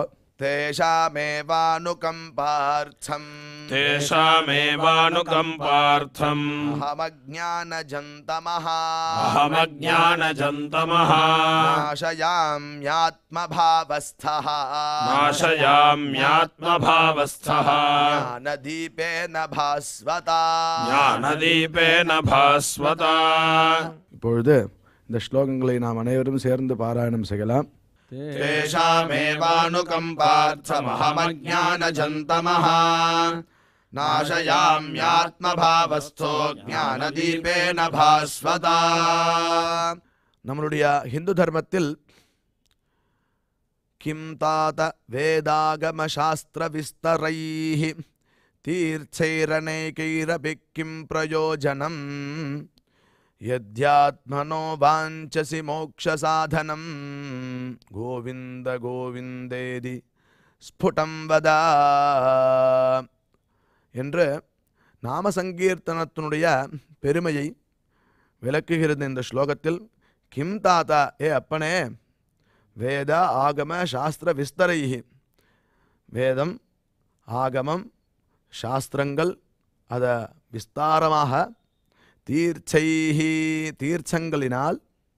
தேஷாமேவானுகம்பார்த்தம் तेषामेवानुकम्पार्थम् அஹமஜானஜந்தமஹ अहमज्ञानजन्तमः நாசயாம்யாத்மபாவஸ்தः नाशयाम्यात्मभावस्थः ஞானதீபேன பாஸ்வதா ज्ञानदीपेन भास्वता இப்பொழுது இந்த ஸ்லோகங்களை நாம் அனைவரும் சேர்ந்து பாராயணம் செய்யலாம் तेषामेवानुकम्पार्थमहमज्ञानजन्तमः नाशयाम्यात्मभावस्थो ज्ञानदीपेन भास्वता நம்மளுடைய ஹிந்து தர்மத்தில் கிம் தாத வேதாகம சாஸ்திர விஸ்தரைः தீர்ச்சைரணைகைரபி கிம் பிரயோஜனம் யத்யாத்மனோ வாஞ்சசி மோக்ஷசாதனம் கோவிந்த கோவிந்தேதி ஸ்புடம் வதா என்று நாம சங்கீர்த்தனத்தினுடைய பெருமையை விளக்குகிறது இந்த ஸ்லோகத்தில் கிம் தாத்தா ஏ அப்பனே வேத ஆகம சாஸ்திர விஸ்தரைஹி வேதம் ஆகமம் சாஸ்திரங்கள் அதை விஸ்தாரமாக தீர்ச்சைஹி தீர்ச்சங்களினால்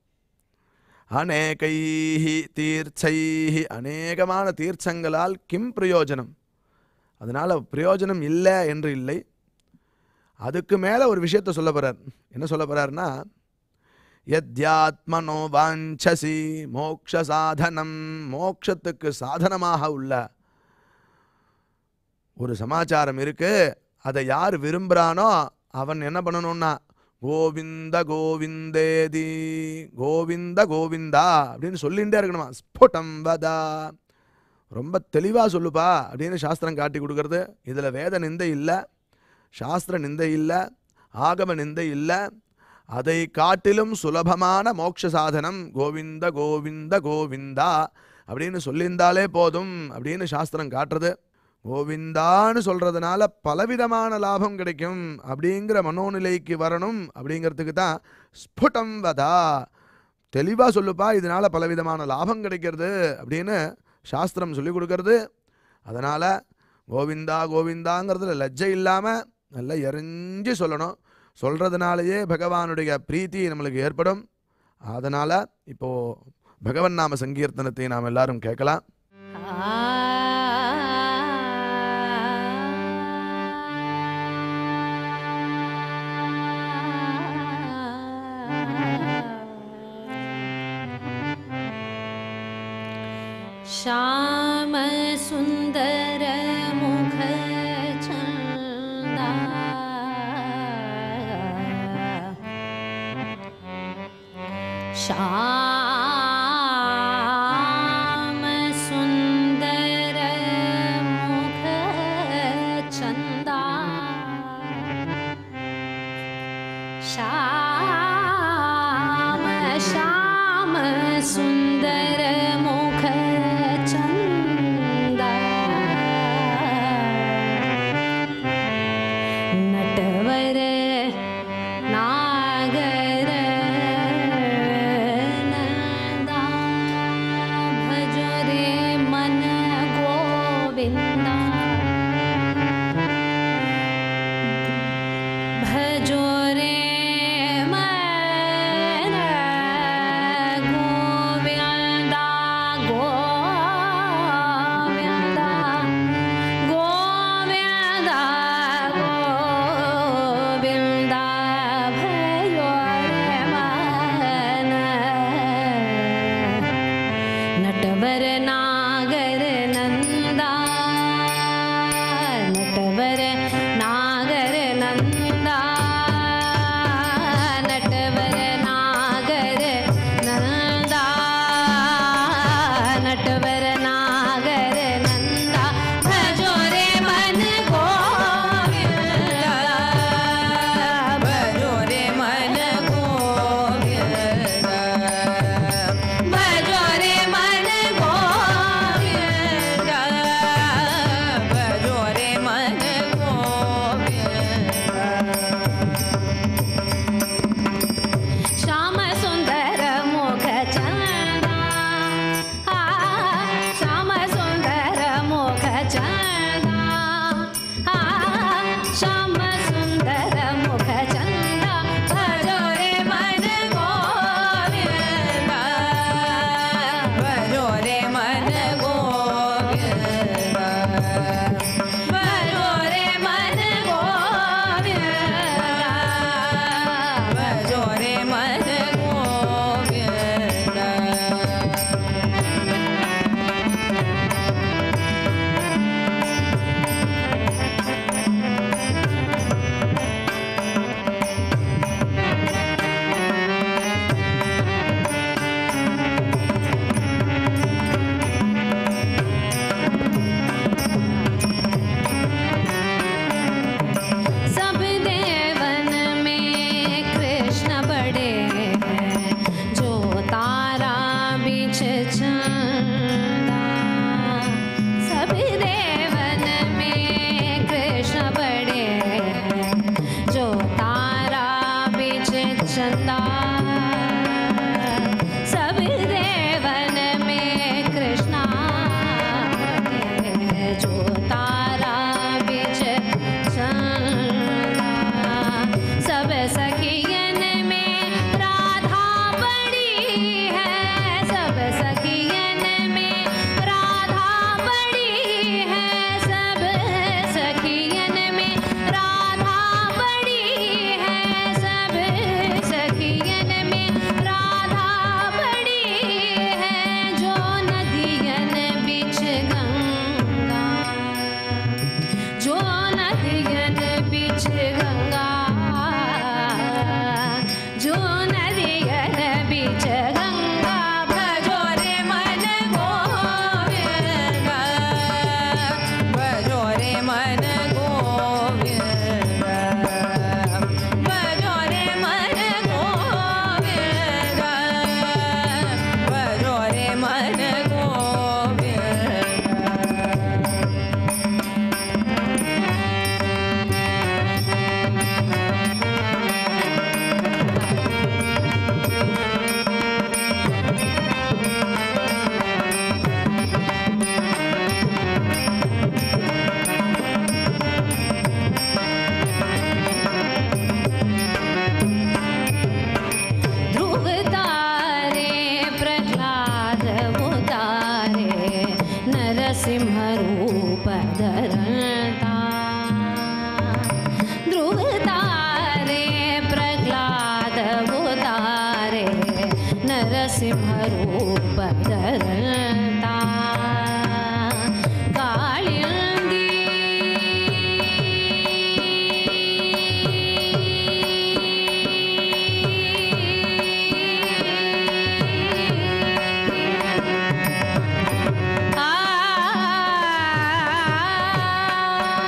அநேகைஹி தீர்ச்சைஹி அநேகமான தீர்ச்சங்களால் கிம் பிரயோஜனம் அதனால் பிரயோஜனம் இல்லை என்று இல்லை அதுக்கு மேலே ஒரு விஷயத்தை சொல்ல போகிறார் என்ன சொல்ல போகிறார்னா யத்யாத்மனோ வாஞ்சசி மோக்ஷ சாதனம் மோக்ஷத்துக்கு சாதனமாக உள்ள ஒரு சமாச்சாரம் இருக்கு அதை யார் விரும்புகிறானோ அவன் என்ன பண்ணணும்னா கோவிந்த கோவிந்தேதி கோவிந்த கோவிந்தா அப்படின்னு சொல்லிகிட்டே இருக்கணுமா ஸ்புடம் வதா ரொம்ப தெளிவாக சொல்லுப்பா அப்படின்னு சாஸ்திரம் காட்டி கொடுக்கறது இதில் வேத நிந்தை இல்லை சாஸ்திர நிந்தை இல்லை ஆகம நிந்தை இல்லை அதை காட்டிலும் சுலபமான மோட்ச சாதனம் கோவிந்த கோவிந்த கோவிந்தா அப்படின்னு சொல்லியிருந்தாலே போதும் அப்படின்னு சாஸ்திரம் காட்டுறது கோவிந்தான்னு சொல்றதுனால பலவிதமான லாபம் கிடைக்கும் அப்படிங்கிற மனோநிலைக்கு வரணும் அப்படிங்கிறதுக்கு தான் ஸ்புடம் வதா தெளிவாக சொல்லுப்பா இதனால பலவிதமான லாபம் கிடைக்கிறது அப்படின்னு சாஸ்திரம் சொல்லி கொடுக்கறது அதனால் கோவிந்தா கோவிந்தாங்கிறதுல லஜ்ஜை இல்லாமல் நல்லா எரிஞ்சு சொல்லணும் சொல்கிறதுனாலேயே பகவானுடைய பிரீத்தி நம்மளுக்கு ஏற்படும் அதனால் இப்போது பகவன் நாம சங்கீர்த்தனத்தை நாம் எல்லாரும் கேட்கலாம் श्यामसुन्दरमुखचन्दा श्यामसुन्दरमुखचन्दा सुन्दर मुख चन्दा नटवर नागर नन्दा भजो रे मन गोविन्दा भजो रे मन गोविन्दा गोविन्दा गोविन्दा गोविन्दा भजो रे मन नटवर नागर नन्दा नटवर नागर नन्दा नटवर नागर नन्दा नटवर नागर नन्दा भजो रे मन गोविन्दा भजो रे मन गोविन्दा भजो रे मन गोविन्दा भजो रे मन गोविन्दा श्याम सुन्दर मुख चन्दा आ श्याम सुन्दर मुख चन्दा आ श्याम सुन्दर मुख चन्दा भजो रे मन गोविन्दा भजो रे मन गोविन्दा भजो रे मन गोविन्दा भजो रे मन गोविन्दा सब देवन में कृष्ण बड़े हैं जो तारा बीच चंदा सब देवन में कृष्ण बड़े हैं जो तारा बीच चंदा सब देवन में कृष्णा बड़े हैं जो तारा बीच चंदा सब सखियन में राधा बड़ी है सब सखियन में राधा बड़ी है सब सखियन में राधा बड़ी है सब सखियन में राधा बड़ी है जो नदियन बिच गंगा जो नदियन बिच गंगा जो नदियन बिच गंगा भजो रे मन गोविन्दा भजो रे मन गोविन्दा भजो रे मन गोविन्दा भजो रे मन गोविन्दा ध्रुव तारे प्रह्लाद उतारे नरसिंह रूप धरता ध्रुव तारे प्रह्लाद उतारे नरसिंह रूप धरता काळिंदी आ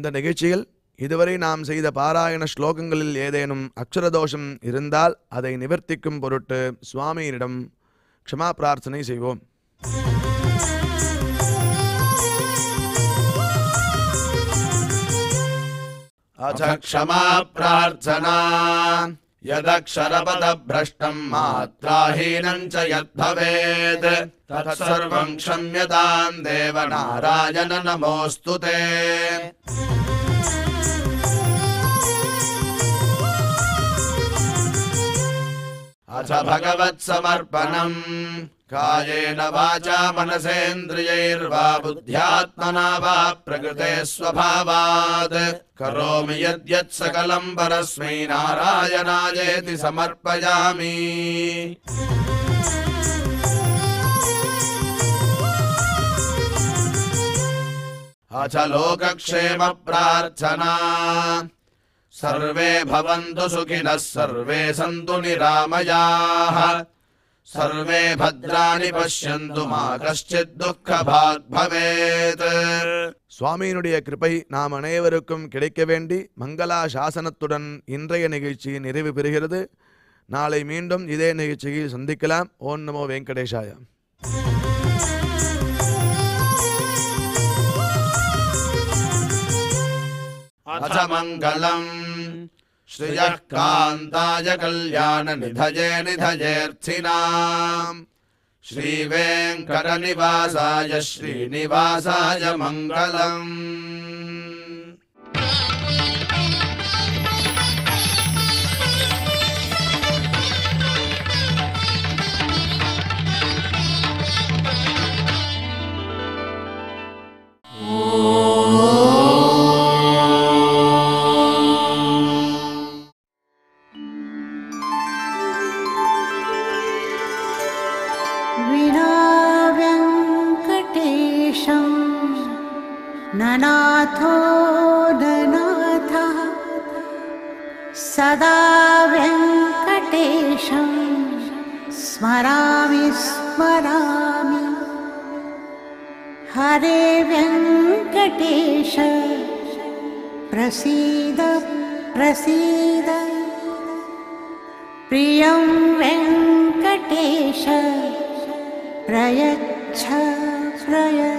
இந்த நிகழ்ச்சியில் இதுவரை நாம் செய்த பாராயண ஸ்லோகங்களில் ஏதேனும் அக்ஷரதோஷம் இருந்தால் அதை நிவர்த்திக்கும் பொருட்டு சுவாமியினிடம் க்ஷமா பிரார்த்தனை செய்வோம் अथ क्षमा प्रार्थना यदक्षरपदभ्रष्टम् मात्राहीनम् च यद्भवेत् तत्सर्वम् क्षम्यताम् देव नारायण नमोऽस्तु ते अथ भगवत्समर्पणम् कायेन वाचा मनसेन्द्रियैर्वा बुद्ध्यात्मना वा प्रकृते स्वभावात् करोमि यद्यत् सकलम् परस्मै नारायणायेति समर्पयामि अथ लोकक्षेमप्रार्थना सर्वे भवन्तु सुखिनः सर्वे सन्तु निरामयाः सर्वे भद्राणि पश्यन्तु मा कश्चित् दुःखभाग् भवेत् சுவாமியினுடைய கிருபை நாம் அனைவருக்கும் கிடைக்க வேண்டி மங்களா சாசனத்துடன் இன்றைய நிகழ்ச்சி நிறைவு பெறுகிறது நாளை மீண்டும் இதே நிகழ்ச்சியில் சந்திக்கலாம் ஓம் நமோ வெங்கடேஷாய अथ मङ्गलम् श्रियः कान्ताय कल्याणनिधये निधयेऽर्थिनाम् श्रीवेङ्कटनिवासाय श्रीनिवासाय मङ्गलम् विना व्यङ्कटेशं ननाथो ननाथः सदा व्यङ्कटेशं स्मरामि स्मरामि हरे व्यङ्कटेश प्रसीद प्रसीद प्रियं वेङ्कटेश प्रयच्छ प्रयच्छ